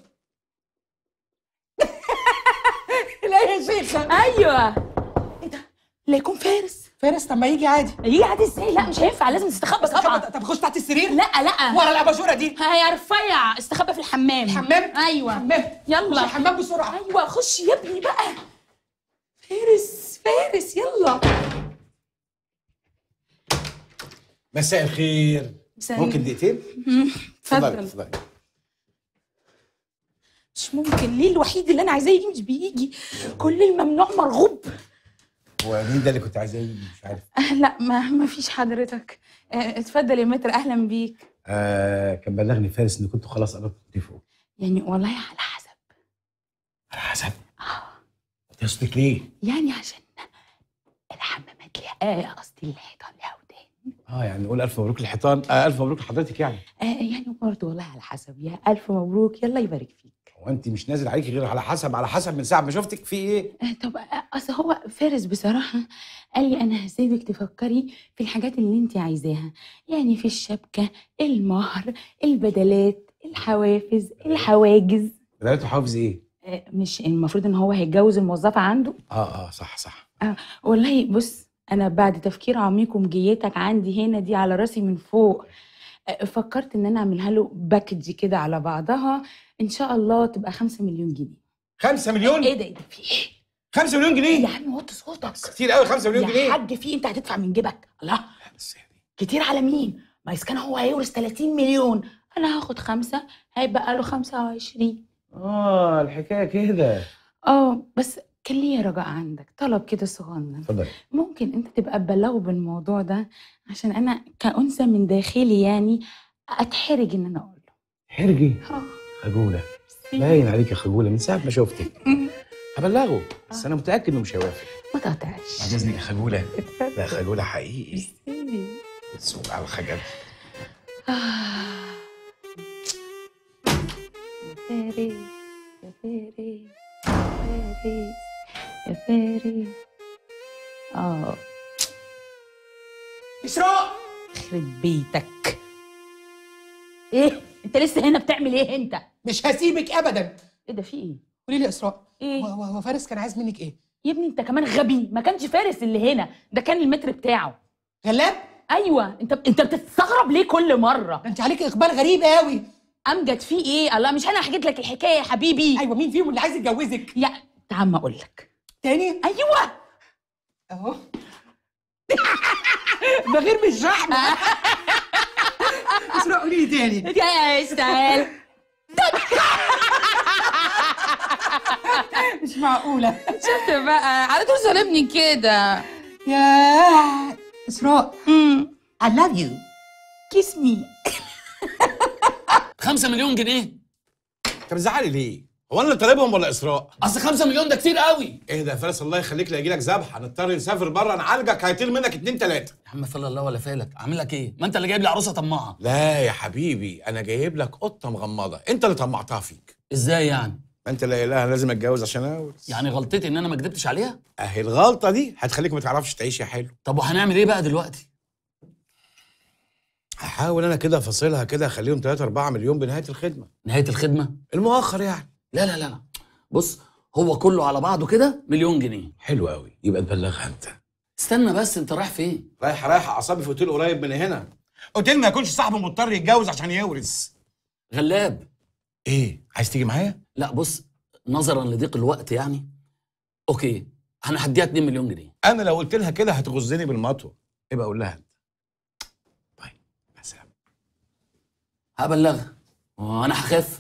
لا يا شيخه ايوه ايه ده لا يكون فارس فارس طب ما يجي عادي يجي عادي ازاي لا مش هينفع لازم تستخبى طبعا طب خش تحت السرير لا لا ورا الاباجوره دي هي رفيع استخبى في الحمام الحمام ايوه حمام يلا خش الحمام بسرعه ايوه خش يا ابني بقى فارس فارس يلا مساء الخير مساء ممكن دقيقتين اتفضل اتفضلي مش ممكن ليه الوحيد اللي انا عايزاه يجي مش بيجي كل الممنوع مرغوب هو مين ده اللي كنت عايزاه يجي؟ مش عارف آه، لا ما ما فيش حضرتك آه، اتفضل يا متر اهلا بيك آه كان بلغني فارس ان كنتوا خلاص قربتوا تتفقوا يعني والله على حسب على حسب قصدك ليه؟ يعني عشان الحمامات ليها آه قصدي الحيطان ليها ودان اه يعني نقول الف مبروك للحيطان آه الف مبروك لحضرتك يعني آه يعني برضه والله على حسب يا الف مبروك يلا يبارك فيك هو انت مش نازل عليكي غير على حسب على حسب من ساعه ما شفتك في ايه؟ آه طب آه، اصل هو فارس بصراحه قال لي انا هسيبك تفكري في الحاجات اللي انت عايزاها يعني في الشبكه المهر البدلات الحوافز الحواجز بدأت حافظ ايه؟ آه، مش المفروض ان هو هيتجوز الموظفه عنده اه اه صح صح آه والله بص انا بعد تفكير عميق ومجيتك عندي هنا دي على راسي من فوق آه، فكرت ان انا اعملها له باكج كده على بعضها ان شاء الله تبقى خمسة مليون جنيه 5 مليون؟ ايه ده ايه ده في ايه 5 مليون جنيه؟ يا عم وطي صوتك كتير قوي 5 مليون يا جنيه حاج في انت هتدفع من جيبك الله بس يعني كتير على مين ما اذا كان هو هيورث 30 مليون انا هاخد خمسة هيبقى له 25 اه الحكايه كده اه بس كان ليا رجاء عندك طلب كده صغنن اتفضل ممكن انت تبقى تبلغه بالموضوع ده عشان انا كأنثى من داخلي يعني اتحرج ان انا اقول له حرجي اه خجوله باين عليك يا خجوله من ساعه ما شفتك هبلغه بس انا متاكد انه مش هيوافق ما تقطعش بعد اذنك يا خجوله لا خجوله حقيقي تسوق على الخجل يا فارس يا فارس يا فارس يا فارس اه اسراء يخرب بيتك ايه انت لسه هنا بتعمل ايه انت مش هسيبك ابدا ايه ده في ايه قولي لي يا اسراء ايه هو- هو هو فارس كان عايز منك ايه يا ابني انت كمان غبي ما كانش فارس اللي هنا ده كان المتر بتاعه غلاب ايوه انت انت بتستغرب ليه كل مره ده انت عليك اقبال غريب قوي امجد في ايه الله مش انا حكيت لك الحكايه يا حبيبي ايوه مين فيهم اللي عايز يتجوزك يا تعال ما اقول لك تاني ايوه اهو ده غير مش رحمه اسراء قولي لي تاني يا استاهل مش معقوله شفت بقى على طول ظالمني كده يا اسراء امم I love you كيس مي خمسة مليون جنيه انت بتزعلي ليه؟ هو انا اللي طالبهم ولا اسراء؟ اصل خمسة مليون ده كتير قوي ايه ده يا فارس الله يخليك لا يجيلك ذبح هنضطر نسافر بره نعالجك هيطير منك اتنين تلاته يا عم فلا الله ولا فالك اعمل لك ايه ما انت اللي جايب لي عروسه طماعه لا يا حبيبي انا جايب لك قطه مغمضه انت اللي طمعتها فيك ازاي يعني ما انت اللي قايلها لازم اتجوز عشان اورث يعني غلطتي ان انا ما كدبتش عليها اهي الغلطه دي هتخليك ما تعرفش تعيش يا حلو طب وهنعمل ايه بقى دلوقتي هحاول انا كده افاصلها كده اخليهم 3 4 مليون بنهايه الخدمه نهايه الخدمه المؤخر يعني لا لا لا لا بص هو كله على بعضه كده مليون جنيه حلو قوي يبقى تبلغها انت استنى بس انت رايح فين رايح رايح اعصابي في اوتيل قريب من هنا اوتيل ما يكونش صاحبه مضطر يتجوز عشان يورث غلاب ايه عايز تيجي معايا لا بص نظرا لضيق الوقت يعني اوكي انا هديها 2 مليون جنيه انا لو قلت لها كده هتغزني بالمطوه يبقى اقول لها انت طيب مع السلامه هبلغها وانا هخاف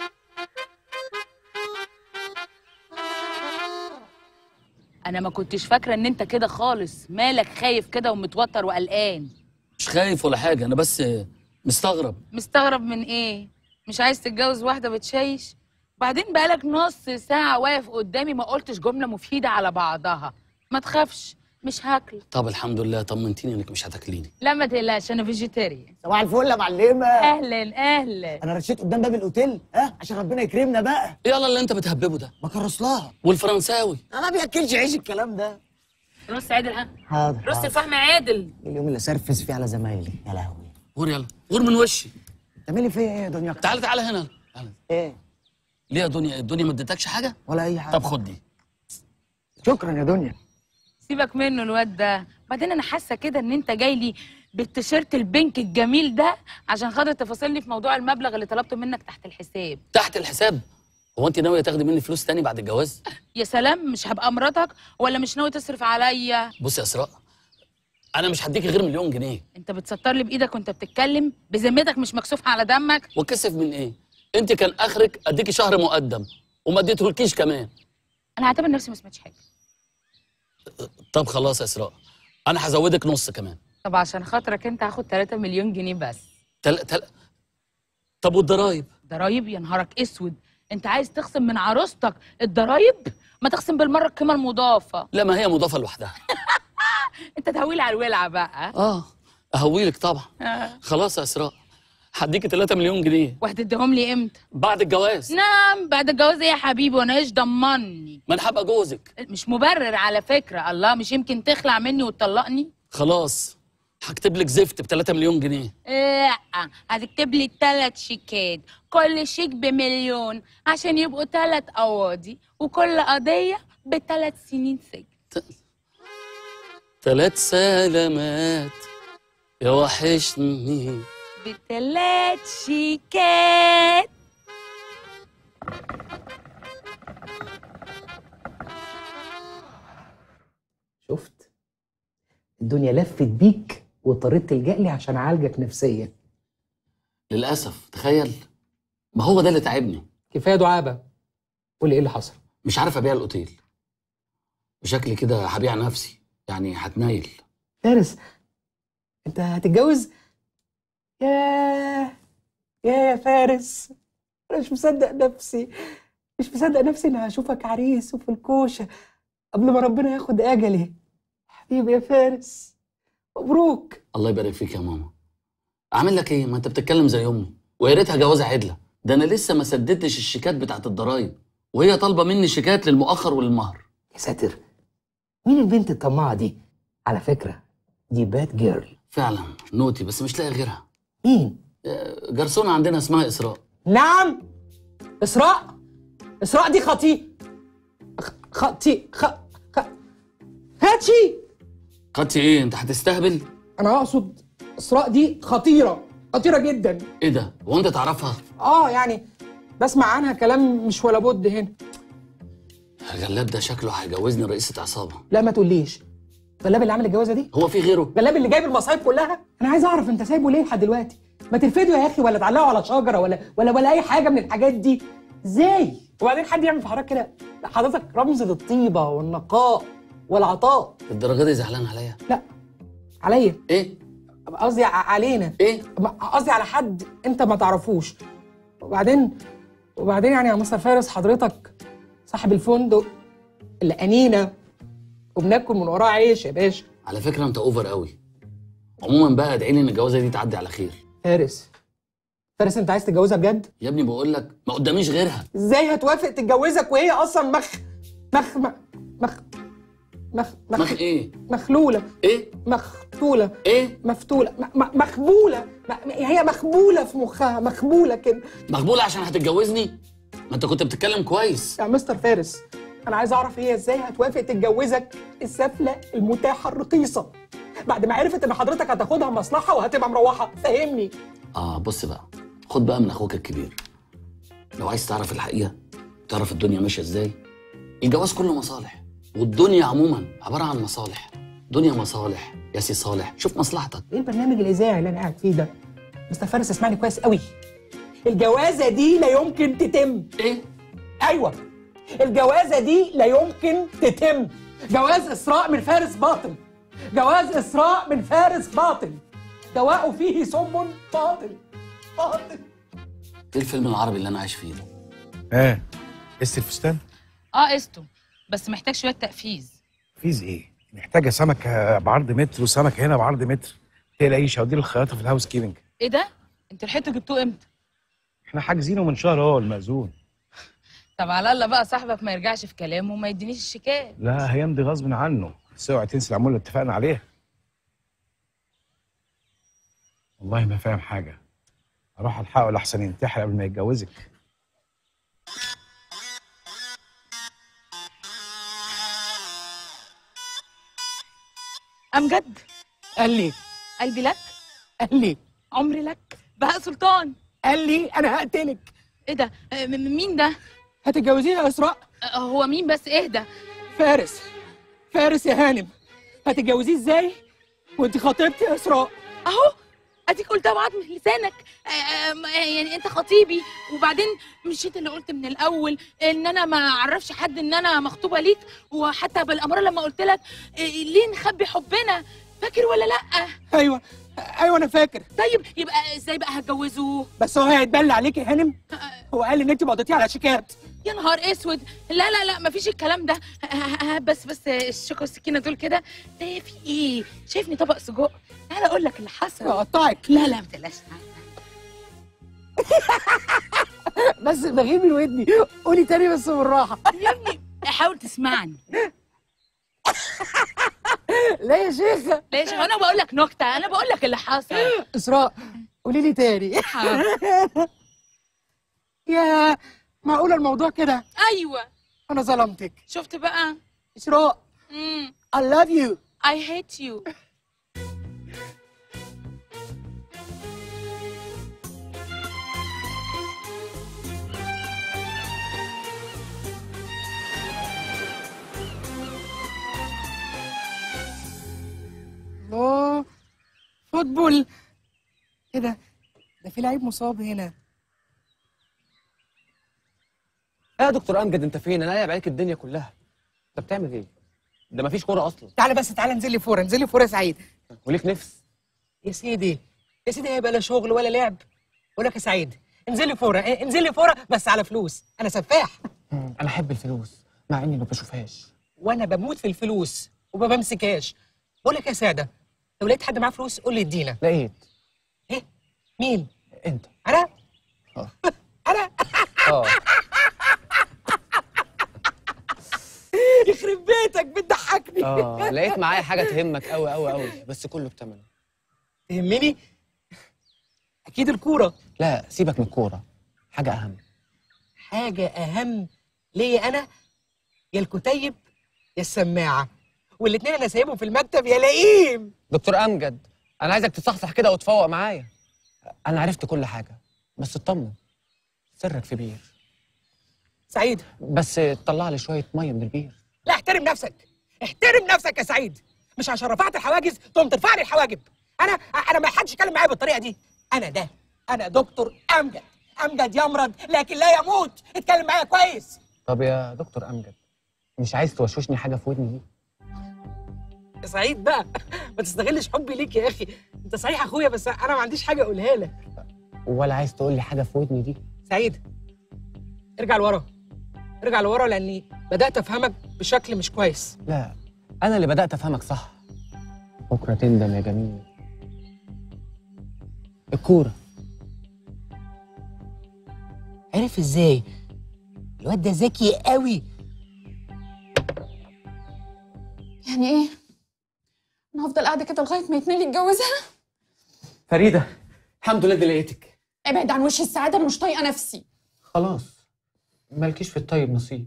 انا ما كنتش فاكره ان انت كده خالص مالك خايف كده ومتوتر وقلقان مش خايف ولا حاجه انا بس مستغرب مستغرب من ايه مش عايز تتجوز واحده بتشيش بعدين بقالك نص ساعه واقف قدامي ما قلتش جمله مفيده على بعضها ما تخافش مش هاكل طب الحمد لله طمنتيني انك مش هتاكليني لا ما تقلقش انا فيجيتيريان صباح الفل يا معلمه اهلا اهلا انا رشيت قدام باب الاوتيل ها عشان ربنا يكرمنا بقى يلا اللي انت بتهببه ده بكرس لها والفرنساوي انا ما بياكلش عيش الكلام ده رص عادل ها حاضر رص حاضر. الفحم عادل اليوم اللي سرفس فيه على زمايلي يا لهوي غور يلا غور من وشي تعملي فيا ايه يا دنيا تعالى تعالى هنا تعالى. ايه ليه يا دنيا الدنيا ما ادتكش حاجه ولا اي حاجه طب خد دي شكرا يا دنيا سيبك منه الواد ده بعدين انا حاسه كده ان انت جاي لي بالتيشيرت البينك الجميل ده عشان خاطر تفاصلني في موضوع المبلغ اللي طلبته منك تحت الحساب تحت الحساب هو انت ناويه تاخدي مني فلوس تاني بعد الجواز يا سلام مش هبقى مراتك ولا مش ناوي تصرف عليا بصي يا اسراء انا مش هديكي غير مليون جنيه انت بتسطر لي بايدك وانت بتتكلم بذمتك مش مكسوف على دمك وكسف من ايه انت كان اخرك اديكي شهر مقدم وما اديتهولكيش كمان انا هعتبر نفسي ما سمعتش حاجه طب خلاص يا اسراء انا هزودك نص كمان طب عشان خاطرك انت هاخد 3 مليون جنيه بس تل... تل... طب والضرايب ضرايب يا نهارك اسود انت عايز تخصم من عروستك الضرايب ما تخصم بالمره القيمه المضافه لا ما هي مضافه لوحدها انت تهويل على الولعه بقى اه اهويلك طبعا آه. خلاص يا اسراء هديكي 3 مليون جنيه وهتديهم لي امتى بعد الجواز نعم بعد الجواز ايه يا حبيبي وانا ايش ضمني ما انا هبقى جوزك مش مبرر على فكره الله مش يمكن تخلع مني وتطلقني خلاص هكتب لك زفت ب 3 مليون جنيه لا هتكتب لي ثلاث شيكات كل شيك بمليون عشان يبقوا ثلاث قواضي وكل قضيه بثلاث سنين سجن ثلاث سلامات يا وحشني بثلاث شيكات شفت الدنيا لفت بيك واضطريت تلجأ لي عشان اعالجك نفسيا للاسف تخيل ما هو ده اللي تعبني كفايه دعابه قول لي ايه اللي حصل مش عارف ابيع الاوتيل بشكل كده هبيع نفسي يعني هتنايل فارس انت هتتجوز ياه يا يا فارس انا مش مصدق نفسي مش مصدق نفسي اني هشوفك عريس وفي الكوشه قبل ما ربنا ياخد اجلي حبيبي يا فارس مبروك الله يبارك فيك يا ماما اعمل لك ايه ما انت بتتكلم زي امي ويا ريتها جوازه عدله ده انا لسه ما سددتش الشيكات بتاعت الضرايب وهي طالبه مني شيكات للمؤخر وللمهر يا ساتر مين البنت الطماعه دي على فكره دي باد جيرل فعلا نوتي بس مش لاقي غيرها مين آه، جرسونه عندنا اسمها اسراء نعم اسراء اسراء دي خطي خ- خطي خ... خ... هاتشي خدتي ايه انت هتستهبل انا اقصد اسراء دي خطيره خطيره جدا ايه ده هو انت تعرفها اه يعني بسمع عنها كلام مش ولا بد هنا غلاب ده شكله هيجوزني رئيسة عصابة لا ما تقوليش غلاب اللي عامل الجوازه دي هو في غيره غلاب اللي جايب المصايب كلها انا عايز اعرف انت سايبه ليه لحد دلوقتي ما ترفده يا اخي ولا تعلقه على شجره ولا ولا ولا اي حاجه من الحاجات دي ازاي وبعدين حد يعمل في حضرتك كده حضرتك رمز للطيبه والنقاء والعطاء الدرجة دي زعلان عليا لا عليا ايه قصدي ع- علينا ايه ما- قصدي على حد انت ما تعرفوش وبعدين وبعدين يعني يا مستر فارس حضرتك صاحب الفندق اللي انينا وبناكل من وراه عيش يا باشا على فكرة انت اوفر قوي عموما بقى ادعي لي ان الجوازة دي تعدي على خير فارس فارس انت عايز تتجوزها بجد يا ابني بقول لك ما قداميش غيرها ازاي هتوافق تتجوزك وهي اصلا مخ مخ مخ مخ مخ, مخ ايه مخلوله ايه مختوله ايه مفتوله م- م- مخبوله م- هي مخبوله في مخها مخبوله كده مقبولة عشان هتتجوزني ما انت كنت بتتكلم كويس يا مستر فارس انا عايز اعرف هي ازاي هتوافق تتجوزك السفله المتاحه الرخيصه بعد ما عرفت ان حضرتك هتاخدها مصلحه وهتبقى مروحه فهمني اه بص بقى خد بقى من اخوك الكبير لو عايز تعرف الحقيقة تعرف الدنيا ماشية ازاي الجواز كله مصالح والدنيا عموما عبارة عن مصالح دنيا مصالح يا سي صالح شوف مصلحتك ايه البرنامج الاذاعي اللي انا قاعد فيه ده مستر فارس اسمعني كويس قوي الجوازه دي لا يمكن تتم ايه ايوه الجوازه دي لا يمكن تتم جواز اسراء من فارس باطل جواز اسراء من فارس باطل دواء فيه سم باطل باطل ايه الفيلم العربي اللي انا عايش فيه ده ها قست الفستان اه قسطه بس محتاج شويه تقفيز فيز ايه محتاجه سمكه بعرض متر وسمكه هنا بعرض متر تلاقيش هودي الخياطه في الهاوس كيبنج ايه ده انت لحقتوا جبتوه امتى احنا حاجزينه من شهر اهو المأذون طب على الله بقى صاحبك ما يرجعش في كلامه وما يدينيش الشيكات لا هيمضي غصب عنه بس اوعي تنسي العموله اللي اتفقنا عليها والله ما فاهم حاجه اروح الحقه لحسن ينتحر قبل ما يتجوزك امجد قال لي قلبي لك قال لي عمري لك بهاء سلطان قال لي انا هقتلك ايه ده آه، م- م- مين ده هتتجوزيني يا اسراء آه، هو مين بس اهدى فارس فارس يا هانم هتتجوزيه ازاي وانت خطيبتي يا اسراء اهو اديك قلتها بعض من لسانك آه، آه، م- يعني انت خطيبي وبعدين مش انت اللي قلت من الاول ان انا ما اعرفش حد ان انا مخطوبه ليك وحتى بالاماره لما قلت لك آه، ليه نخبي حبنا فاكر ولا لا ايوه ايوه انا فاكر طيب يبقى ازاي بقى هتجوزوه بس هو هيتبلى عليك يا هانم هو قال ان انت مضيتيه على شيكات يا نهار اسود لا لا لا مفيش الكلام ده آه، آه، آه، بس بس الشوكه والسكينه دول كده ده في ايه شايفني طبق سجق تعالى اقول لك اللي حصل اقطعك لا لا ما تقلقش بس بغير من ودني قولي تاني بس بالراحه يا ابني حاول تسمعني لا يا شيخه ليش انا بقول لك نكته انا بقول لك اللي حصل اسراء قولي لي تاني حاضر. يا معقوله الموضوع كده ايوه انا ظلمتك شفت بقى اسراء امم I love you I hate you الله فوتبول ايه ده ده في لعيب مصاب هنا ايه يا دكتور امجد انت فين انا قايب عليك الدنيا كلها انت بتعمل ايه ده مفيش كوره اصلا تعالى بس تعالى انزل لي فوره انزل لي فوره يا سعيد وليك نفس يا سيدي يا سيدي هيبقى لا شغل ولا لعب بقول لك يا سعيد انزل لي فوره إيه، انزل لي فوره بس على فلوس انا سفاح انا احب الفلوس مع اني ما بشوفهاش وانا بموت في الفلوس وما بمسكهاش بقول لك يا ساده لو لقيت حد معاه فلوس قول لي ادينا لقيت ايه مين انت انا اه انا اه يخرب بيتك بتضحكني اه لقيت معايا حاجه تهمك قوي قوي قوي بس كله بتمنه تهمني اكيد الكوره لا سيبك من الكوره حاجه اهم حاجه اهم ليا انا يا الكتيب يا السماعه والاتنين انا سايبهم في المكتب يا لئيم دكتور امجد انا عايزك تصحصح كده وتفوق معايا انا عرفت كل حاجه بس اطمن سرك في بير سعيد بس طلع لي شويه ميه من البير لا احترم نفسك احترم نفسك يا سعيد مش عشان رفعت الحواجز تقوم ترفع لي الحواجب انا انا ما حدش يتكلم معايا بالطريقه دي انا ده انا دكتور امجد امجد يمرض لكن لا يموت اتكلم معايا كويس طب يا دكتور امجد مش عايز توشوشني حاجه في ودني دي يا سعيد بقى ما تستغلش حبي ليك يا اخي انت صحيح اخويا بس انا ما عنديش حاجه اقولها لك ولا عايز تقول لي حاجه في ودني دي سعيد ارجع لورا ارجع لورا لاني بدات افهمك بشكل مش كويس لا انا اللي بدات افهمك صح بكره تندم يا جميل الكوره عرف ازاي الواد ده ذكي قوي يعني ايه انا هفضل قاعده كده لغايه ما يتنقل يتجوزها فريده الحمد لله دي لقيتك ابعد عن وش السعاده انا مش طايقه نفسي خلاص مالكيش في الطيب نصيب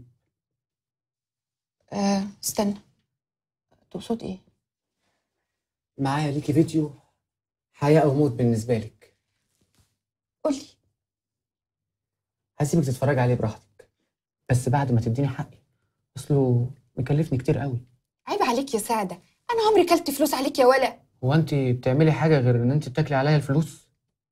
آه استنى تقصد ايه معايا ليكي فيديو حياه او موت بالنسبه لك قولي هسيبك تتفرج عليه براحتك بس بعد ما تديني حقي اصله مكلفني كتير قوي عيب عليك يا سعده انا عمري كلت فلوس عليك يا ولا هو انت بتعملي حاجه غير ان انت بتاكلي عليا الفلوس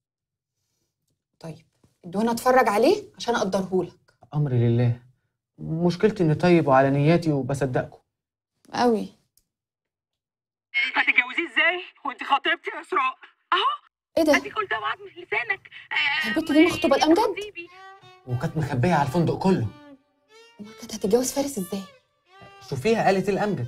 طيب ادوني اتفرج عليه عشان اقدرهولك امري لله مشكلتي اني طيب وعلى نياتي وبصدقكم قوي هتتجوزيه ازاي وانت خطيبتي يا اسراء ايه ده اديك قلتها بعض مش لسانك البت دي مخطوبه الامجد وكانت مخبيه على الفندق كله امال كانت هتتجوز فارس ازاي شوفيها قالت إيه الامجد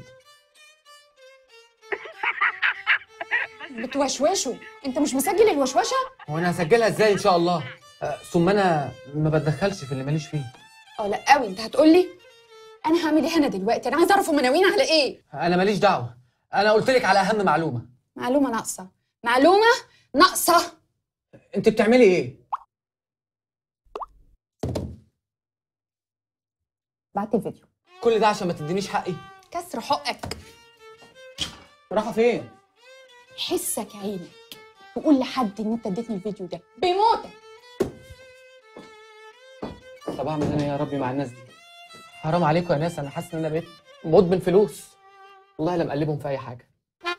بتوشوشوا انت مش مسجل الوشوشه وانا هسجلها ازاي ان شاء الله آه، ثم انا ما بتدخلش في اللي ماليش فيه اه لا قوي انت هتقول لي انا هعمل ايه هنا دلوقتي انا عايزه اعرف هم ناويين على ايه انا ماليش دعوه انا قلت لك على اهم معلومه معلومه ناقصه معلومه ناقصه انت بتعملي ايه بعت الفيديو كل ده عشان ما تدينيش حقي كسر حقك رايحه فين حسك عينك تقول لحد ان انت اديتني الفيديو ده بيموتك طب اعمل انا يا ربي مع الناس دي حرام عليكم يا ناس انا حاسس ان انا بقيت مدمن فلوس والله لا مقلبهم في اي حاجه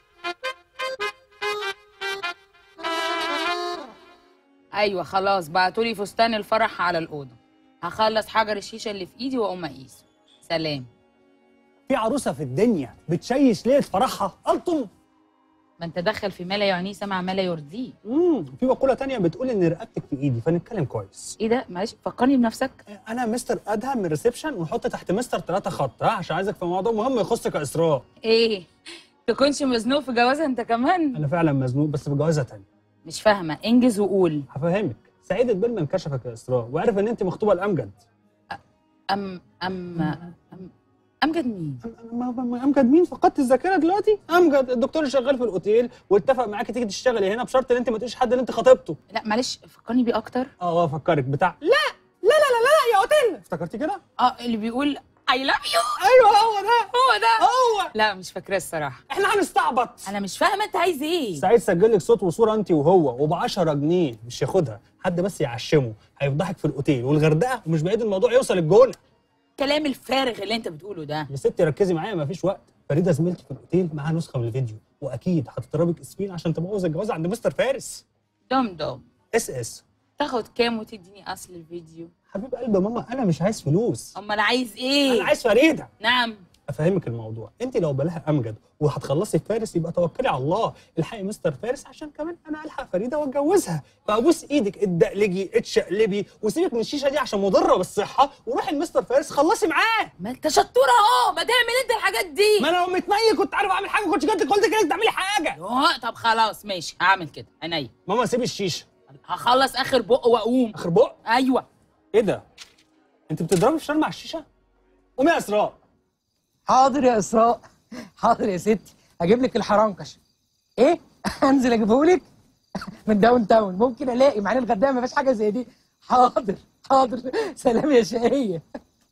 ايوه خلاص بعتولي فستان الفرح على الاوضه هخلص حجر الشيشه اللي في ايدي واقوم اقيسه سلام في عروسه في الدنيا بتشيش ليله فرحها الطم ما انت دخل في ما لا يعنيه سمع ما لا يرضيه امم في مقوله تانية بتقول ان رقبتك في ايدي فنتكلم كويس ايه ده معلش فكرني بنفسك انا مستر ادهم من الريسبشن ونحط تحت مستر ثلاثة خط ها عشان عايزك في موضوع مهم يخصك يا اسراء ايه تكونش مزنوق في جوازها انت كمان انا فعلا مزنوق بس بجوازه تانية مش فاهمه انجز وقول هفهمك سعيد البلمن كشفك يا اسراء وعرف ان انت مخطوبه لامجد ام ام أم امجد مين ما- ما- ما- امجد مين فقدت الذاكره دلوقتي امجد الدكتور اللي شغال في الاوتيل واتفق معاكي تيجي تشتغلي هنا بشرط ان انت ما تقوليش حد ان انت خطيبته لا معلش فكرني بيه اكتر اه افكرك بتاع لا لا لا لا لا يا اوتيل افتكرتي كده اه اللي بيقول اي لاف يو ايوه هو ده هو ده هو لا مش فاكراه الصراحه احنا هنستعبط انا مش فاهمه انت عايز ايه سعيد سجل لك صوت وصوره انت وهو وب 10 جنيه مش ياخدها حد بس يعشمه هيفضحك في الاوتيل والغردقه ومش بعيد الموضوع يوصل الجونه الكلام الفارغ اللي انت بتقوله ده يا ستي ركزي معايا مفيش وقت فريده زميلتي في الاوتيل معاها نسخه من الفيديو واكيد هتضربك اسفين عشان تبوظ الجواز عند مستر فارس دم دم اس اس تاخد كام وتديني اصل الفيديو حبيب قلب ماما انا مش عايز فلوس امال عايز ايه انا عايز فريده نعم افهمك الموضوع انت لو بلاها امجد وهتخلصي فارس يبقى توكلي على الله الحقي مستر فارس عشان كمان انا الحق فريده واتجوزها فابوس ايدك اتدقلجي اتشقلبي وسيبك من الشيشه دي عشان مضره بالصحه وروحي لمستر فارس خلصي معاه ما انت شطوره اهو ما تعمل انت الحاجات دي ما انا لو متنيل كنت عارف اعمل حاجه كنت جيت قلت لك تعملي حاجه اه طب خلاص ماشي هعمل كده عينيا ماما سيبي الشيشه هخلص اخر بق واقوم اخر بق ايوه ايه ده انت بتضربي فشار مع الشيشه قومي يا اسراء حاضر يا اسراء حاضر يا ستي اجيب لك الحرنكش ايه انزل اجيبه لك من داون تاون ممكن الاقي مع ان الغردقه ما فيهاش حاجه زي دي حاضر حاضر سلام يا شقيه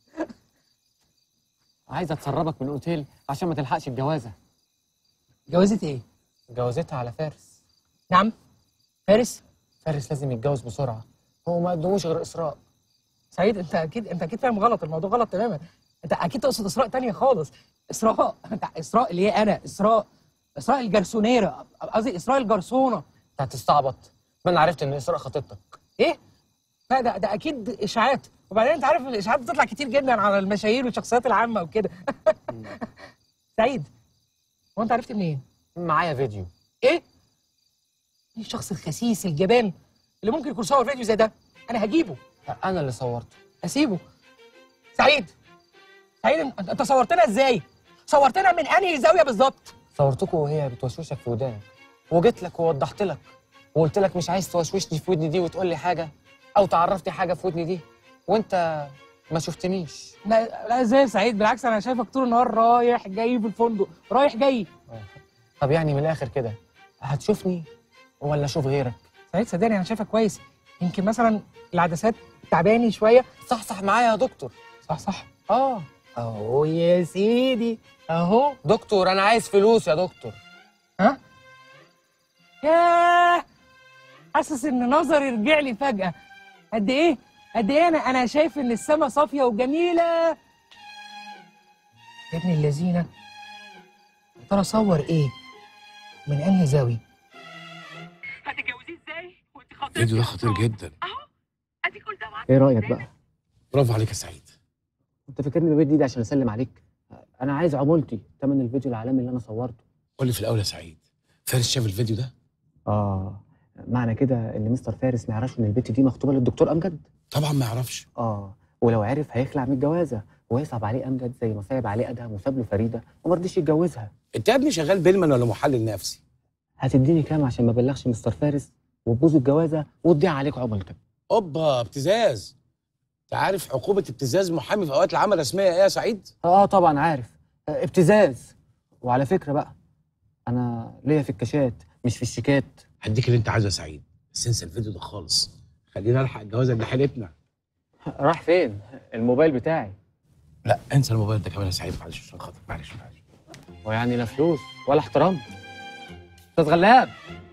عايزه تسربك من الاوتيل عشان ما تلحقش الجوازه جوازة ايه جوازتها على فارس نعم فارس فارس لازم يتجوز بسرعه هو ما قدموش غير اسراء سعيد انت اكيد انت اكيد فاهم غلط الموضوع غلط تماما انت اكيد تقصد اسراء تانية خالص اسراء انت اسراء اللي هي انا اسراء اسراء الجرسونيره قصدي اسراء الجرسونه انت هتستعبط ما انا عرفت ان اسراء خطيبتك ايه لا ده ده اكيد اشاعات وبعدين انت عارف الاشاعات بتطلع كتير جدا على المشاهير والشخصيات العامه وكده سعيد هو انت عرفت منين معايا فيديو ايه مين الشخص الخسيس الجبان اللي ممكن يكون صور فيديو زي ده انا هجيبه انا اللي صورته اسيبه سعيد سعيد انت انت صورتنا ازاي صورتنا من انهي زاويه بالظبط صورتكوا وهي بتوشوشك في ودانك وجيت لك ووضحت لك وقلت لك مش عايز توشوشني في ودني دي وتقول لي حاجه او تعرفتي حاجه في ودني دي وانت ما شفتنيش لا لا ازاي يا سعيد بالعكس انا شايفك طول النهار رايح جاي في الفندق رايح جاي طب يعني من الاخر كده هتشوفني ولا اشوف غيرك سعيد صدقني انا شايفك كويس يمكن مثلا العدسات تعباني شويه صح صح معايا يا دكتور صح صح اه اهو يا سيدي اهو دكتور انا عايز فلوس يا دكتور ها ياه حاسس ان نظري رجع لي فجاه قد ايه قد ايه انا انا شايف ان السما صافيه وجميله يا ابن اللذينه يا ترى صور ايه من انهي زاويه هتتجوزيه ازاي وانت خاطره الفيديو ده خطير جدا اديك قلتها بعض ايه رايك بقى برافو عليك يا سعيد انت فاكرني ببيت دي عشان اسلم عليك انا عايز عمولتي تمن الفيديو العالمي اللي انا صورته قول لي في الاول يا سعيد فارس شاف الفيديو ده اه معنى كده ان مستر فارس ما يعرفش ان البت دي مخطوبه للدكتور امجد طبعا ما يعرفش اه ولو عرف هيخلع من الجوازه ويصعب عليه امجد زي ما صعب عليه ادهم وساب له فريده وما رضيش يتجوزها انت يا ابني شغال بيلمان ولا محلل نفسي هتديني كام عشان ما بلغش مستر فارس وتبوظ الجوازه وتضيع عليك عملتك اوبا ابتزاز انت عارف عقوبه ابتزاز محامي في اوقات العمل الرسميه ايه يا سعيد اه طبعا عارف آه، ابتزاز وعلى فكره بقى انا ليا في الكاشات مش في الشيكات هديك اللي انت عايزه يا سعيد بس انسى الفيديو ده خالص خلينا نلحق الجوازه اللي حيلتنا راح فين الموبايل بتاعي لا انسى الموبايل ده كمان يا سعيد معلش عشان خاطر معلش معلش ويعني لا فلوس ولا احترام استاذ غلاب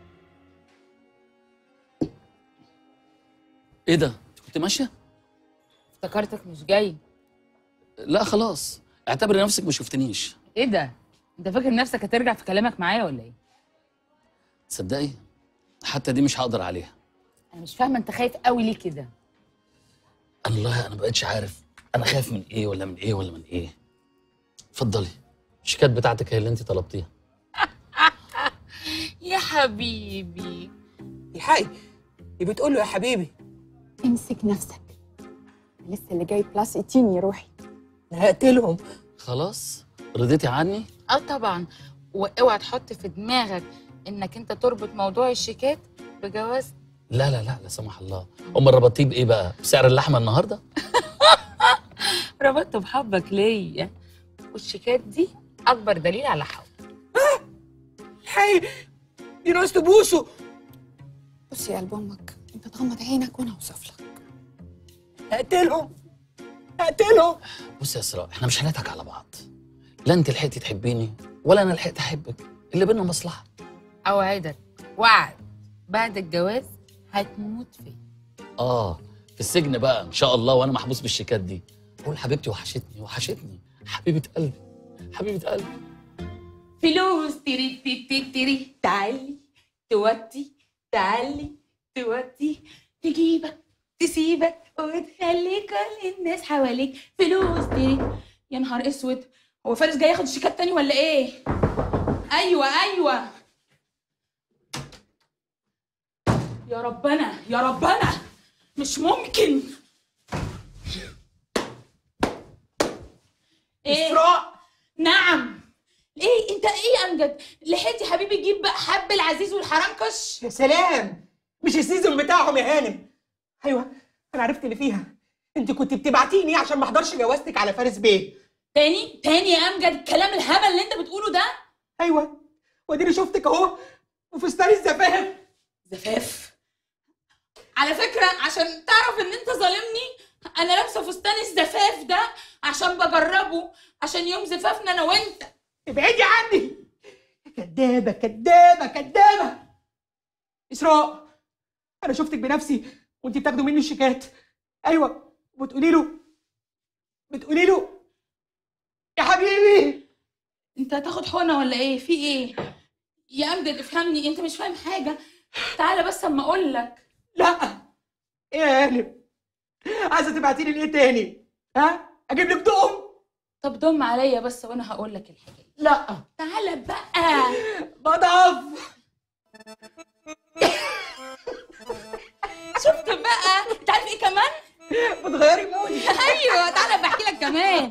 ايه ده انت كنت ماشيه افتكرتك مش جاي لا خلاص اعتبري نفسك ما شفتنيش ايه ده انت فاكر نفسك هترجع في كلامك معايا ولا ايه تصدقي حتى دي مش هقدر عليها انا مش فاهمه انت خايف قوي ليه كده الله انا بقتش عارف انا خايف من ايه ولا من ايه ولا من ايه اتفضلي الشيكات بتاعتك هي اللي انت طلبتيها يا حبيبي الحقي دي بتقول له يا حبيبي امسك نفسك لسه اللي جاي بلس 18 يا روحي هقتلهم خلاص رضيتي عني اه طبعا واوعى تحط في دماغك انك انت تربط موضوع الشيكات بجواز لا لا لا لا سمح الله امال ربطتيه بايه بقى بسعر اللحمه النهارده ربطته بحبك ليا والشيكات دي اكبر دليل على حب الحقي دي ناقص تبوسه بصي يا قلب امك انت تغمض عينك وانا اوصف لك هقتلهم هقتلهم بصي يا اسراء احنا مش هنضحك على بعض لا انت لحقتي تحبيني ولا انا لحقت احبك اللي بينا مصلحه اوعدك وعد بعد الجواز هتموت فيه اه في السجن بقى ان شاء الله وانا محبوس بالشيكات دي قول حبيبتي وحشتني وحشتني حبيبه قلبي حبيبه قلبي فلوس تيري تي تي تيري تعالي توطي تعالي توطي تجيبك تسيبك وتخلي كل الناس حواليك فلوس تيري يا نهار اسود هو فارس جاي ياخد شيكات تاني ولا ايه؟ ايوه ايوه يا ربنا يا ربنا مش ممكن ايه؟ إسراء نعم ايه انت ايه يا امجد لحقت يا حبيبي تجيب بقى حب العزيز والحرنكش يا سلام مش السيزون بتاعهم يا هانم ايوه انا عرفت اللي فيها انت كنت بتبعتيني عشان ما احضرش جوازتك على فارس بيه تاني تاني يا امجد الكلام الهبل اللي انت بتقوله ده ايوه واديني شفتك اهو وفستان الزفاف زفاف على فكرة عشان تعرف ان انت ظالمني انا لابسة فستان الزفاف ده عشان بجربه عشان يوم زفافنا انا وانت ابعدي عني كدابه كدابه كدابه اسراء انا شفتك بنفسي وانت بتاخدوا مني الشيكات ايوه وبتقولي له بتقولي له يا حبيبي انت هتاخد حقنة ولا ايه في ايه يا امجد افهمني انت مش فاهم حاجة تعالى بس اما اقول لك لا ايه يا هانم عايزه تبعتي لي ايه تاني ها اجيب لك دقم طب ضم عليا بس وانا هقول لك الحكاية لا تعالى بقى بضعف شفت بقى انت عارف ايه كمان بتغيري مودي ايوه تعالى بحكي لك كمان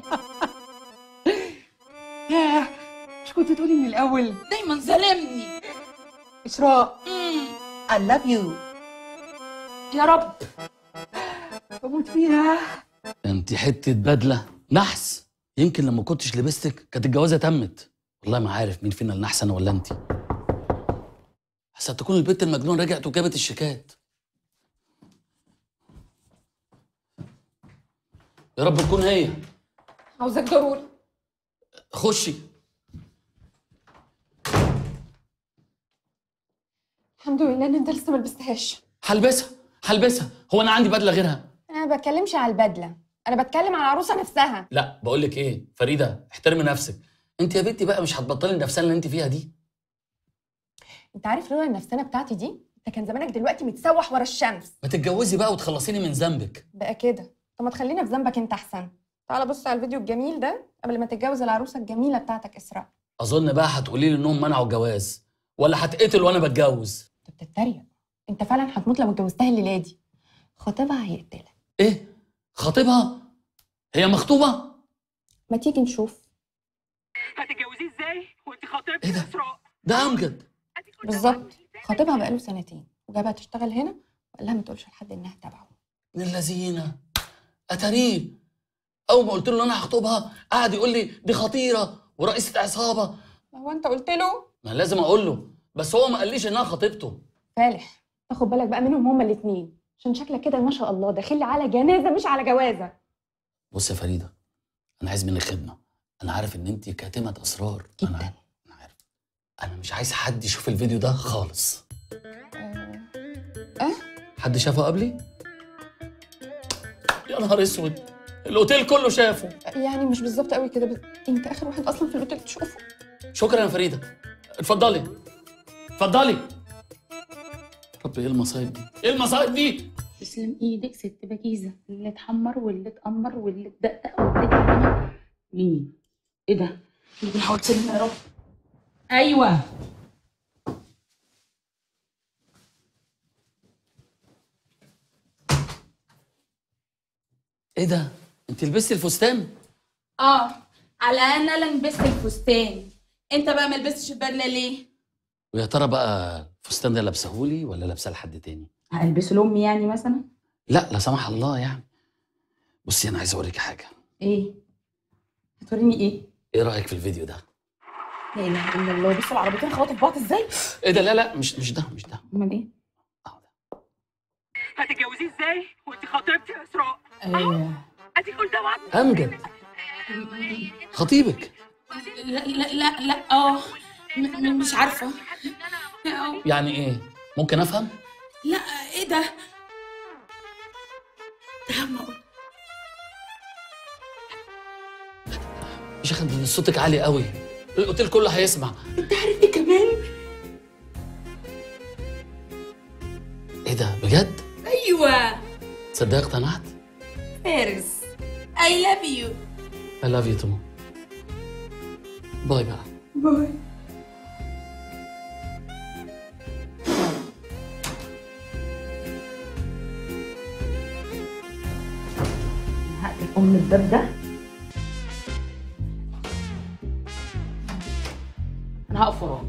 ياه مش كنت تقولي من الاول دايما ظالمني اسراء مم. I love you يا رب بموت فيها انت حته بدله نحس يمكن لما كنتش لبستك كانت الجوازه تمت والله ما عارف مين فينا النحس انا ولا انت حسن تكون البت المجنون رجعت وجابت الشيكات يا رب تكون هي عاوزك ضروري خشي الحمد لله ان انت لسه ما لبستهاش هلبسها هلبسها هو انا عندي بدله غيرها انا ما بتكلمش على البدله انا بتكلم على العروسه نفسها لا بقول لك ايه فريده احترمي نفسك انت يا بنتي بقى مش هتبطلي النفسانه اللي انت فيها دي انت عارف لولا النفسانه بتاعتي دي انت كان زمانك دلوقتي متسوح ورا الشمس ما تتجوزي بقى وتخلصيني من ذنبك بقى كده طب ما تخلينا في ذنبك انت احسن تعال بص على الفيديو الجميل ده قبل ما تتجوز العروسه الجميله بتاعتك اسراء اظن بقى هتقولي لي انهم منعوا الجواز ولا هتقتل وانا بتجوز انت بتتريق انت فعلا هتموت لو اتجوزتها الليله دي خطيبها هيقتلك ايه خطيبها هي مخطوبه ما تيجي نشوف هتتجوزيه ازاي وانت خطيبتي يا اسراء ده امجد بالظبط خطيبها بقاله سنتين وجابها تشتغل هنا وقال لها ما تقولش لحد انها تبعه من اللذينه اتاريه اول ما قلت له ان انا هخطبها قعد يقول لي دي خطيره ورئيسه عصابه ما هو انت قلت له ما لازم اقول له بس هو ما قاليش انها خطيبته فالح تاخد بالك بقى منهم هما الاثنين عشان شكلك كده ما شاء الله داخل لي على جنازه مش على جوازه بص يا فريده انا عايز منك خدمه انا عارف ان انت كاتمه اسرار جدا انا عارف انا عارف انا مش عايز حد يشوف الفيديو ده خالص اه حد شافه قبلي يا نهار اسود الاوتيل كله شافه يعني مش بالظبط قوي كده بس انت اخر واحد اصلا في الاوتيل تشوفه شكرا يا فريده اتفضلي اتفضلي رب ايه المصايب دي ايه المصايب دي تسلم ايدك ست بكيزه اللي اتحمر واللي اتأمر واللي اتدقق واللي اتعمل مين ايه ده اللي بنحاول تسلم يا رب ايوه ايه ده انت لبستي الفستان اه على انا اللي لبست الفستان انت بقى ما لبستش البدله ليه ويا ترى بقى الفستان ده لابسهولي ولا لابساه لحد تاني هلبسه لامي يعني مثلا لا لا سمح الله يعني بصي انا عايز اوريكي حاجه ايه هتوريني ايه ايه رايك في الفيديو ده لا اله الا الله بص العربيتين خبطوا في بعض ازاي ايه ده لا لا مش مش ده مش ده امال ايه هتتجوزيه ازاي وانت خطيبتي يا اسراء ايوه اديك قلت اوعى امجد خطيبك لا لا لا لا اه م- م- مش عارفه آه. يعني ايه ممكن افهم لا ايه ده ده ما أقول. يا شيخ انت صوتك عالي قوي الاوتيل كله هيسمع انت عارف ايه كمان ايه ده بجد ايوه تصدق اقتنعت فارس اي لاف يو I love you too باي بقى باي هقفل ام الباب ده انا هقف وراه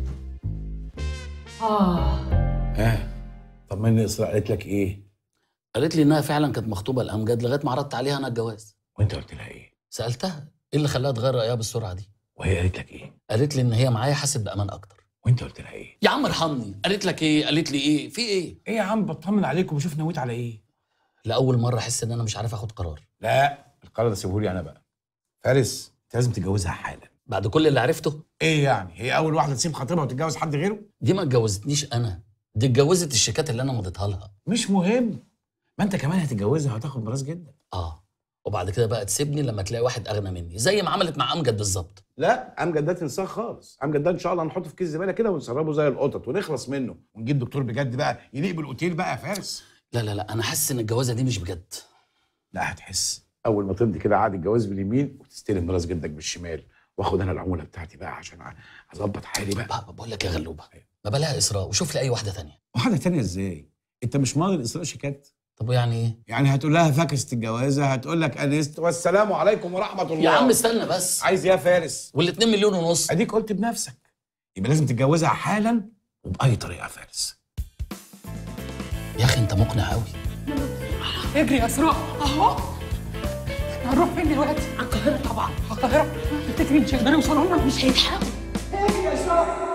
اه ها طمني اسراء قالت لك ايه قالت لي انها فعلا كانت مخطوبه لامجد لغايه ما عرضت عليها انا الجواز وانت قلت لها ايه سالتها ايه اللي خلاها تغير رايها بالسرعه دي وهي قالت لك ايه قالت لي ان هي معايا حاسس بامان اكتر وانت قلت لها ايه يا عم ارحمني قالت لك ايه قالت لي ايه في ايه ايه يا عم بطمن عليكم وشوف نويت على ايه لاول مره احس ان انا مش عارف اخد قرار لا القرار ده سيبهولي انا بقى فارس انت لازم تتجوزها حالا بعد كل اللي عرفته ايه يعني هي اول واحده تسيب خطيبها وتتجوز حد غيره دي ما اتجوزتنيش انا دي اتجوزت الشيكات اللي انا مضيتها لها مش مهم ما انت كمان هتتجوزها وهتاخد براس جدا اه وبعد كده بقى تسيبني لما تلاقي واحد اغنى مني زي ما عملت مع امجد بالظبط لا امجد ده تنساه خالص امجد ده ان شاء الله نحطه في كيس زباله كده ونسربه زي القطط ونخلص منه ونجيب دكتور بجد بقى يليق بالاوتيل بقى يا فارس لا لا لا انا حاسس ان الجوازه دي مش بجد لا هتحس اول ما تمضي كده عقد الجواز باليمين وتستلم راس جدك بالشمال واخد انا العموله بتاعتي بقى عشان اظبط حالي بقى بقى بقول لك يا غلوبه ما بلاها اسراء وشوف لي اي واحده تانية واحده تانية ازاي انت مش ماضي اسراء شيكات طب يعني ايه يعني هتقول لها فاكست الجوازه هتقول لك انست والسلام عليكم ورحمه الله يا عم استنى بس عايز ايه يا فارس وال2 مليون ونص اديك قلت بنفسك يبقى لازم تتجوزها حالا وباي طريقه يا فارس يا اخي انت مقنع قوي اجري يا اسراء اهو هنروح فين دلوقتي؟ على القاهرة طبعا على القاهرة تفتكري مش هيقدروا يوصلوا لنا؟ مش هيلحقوا اجري يا اسراء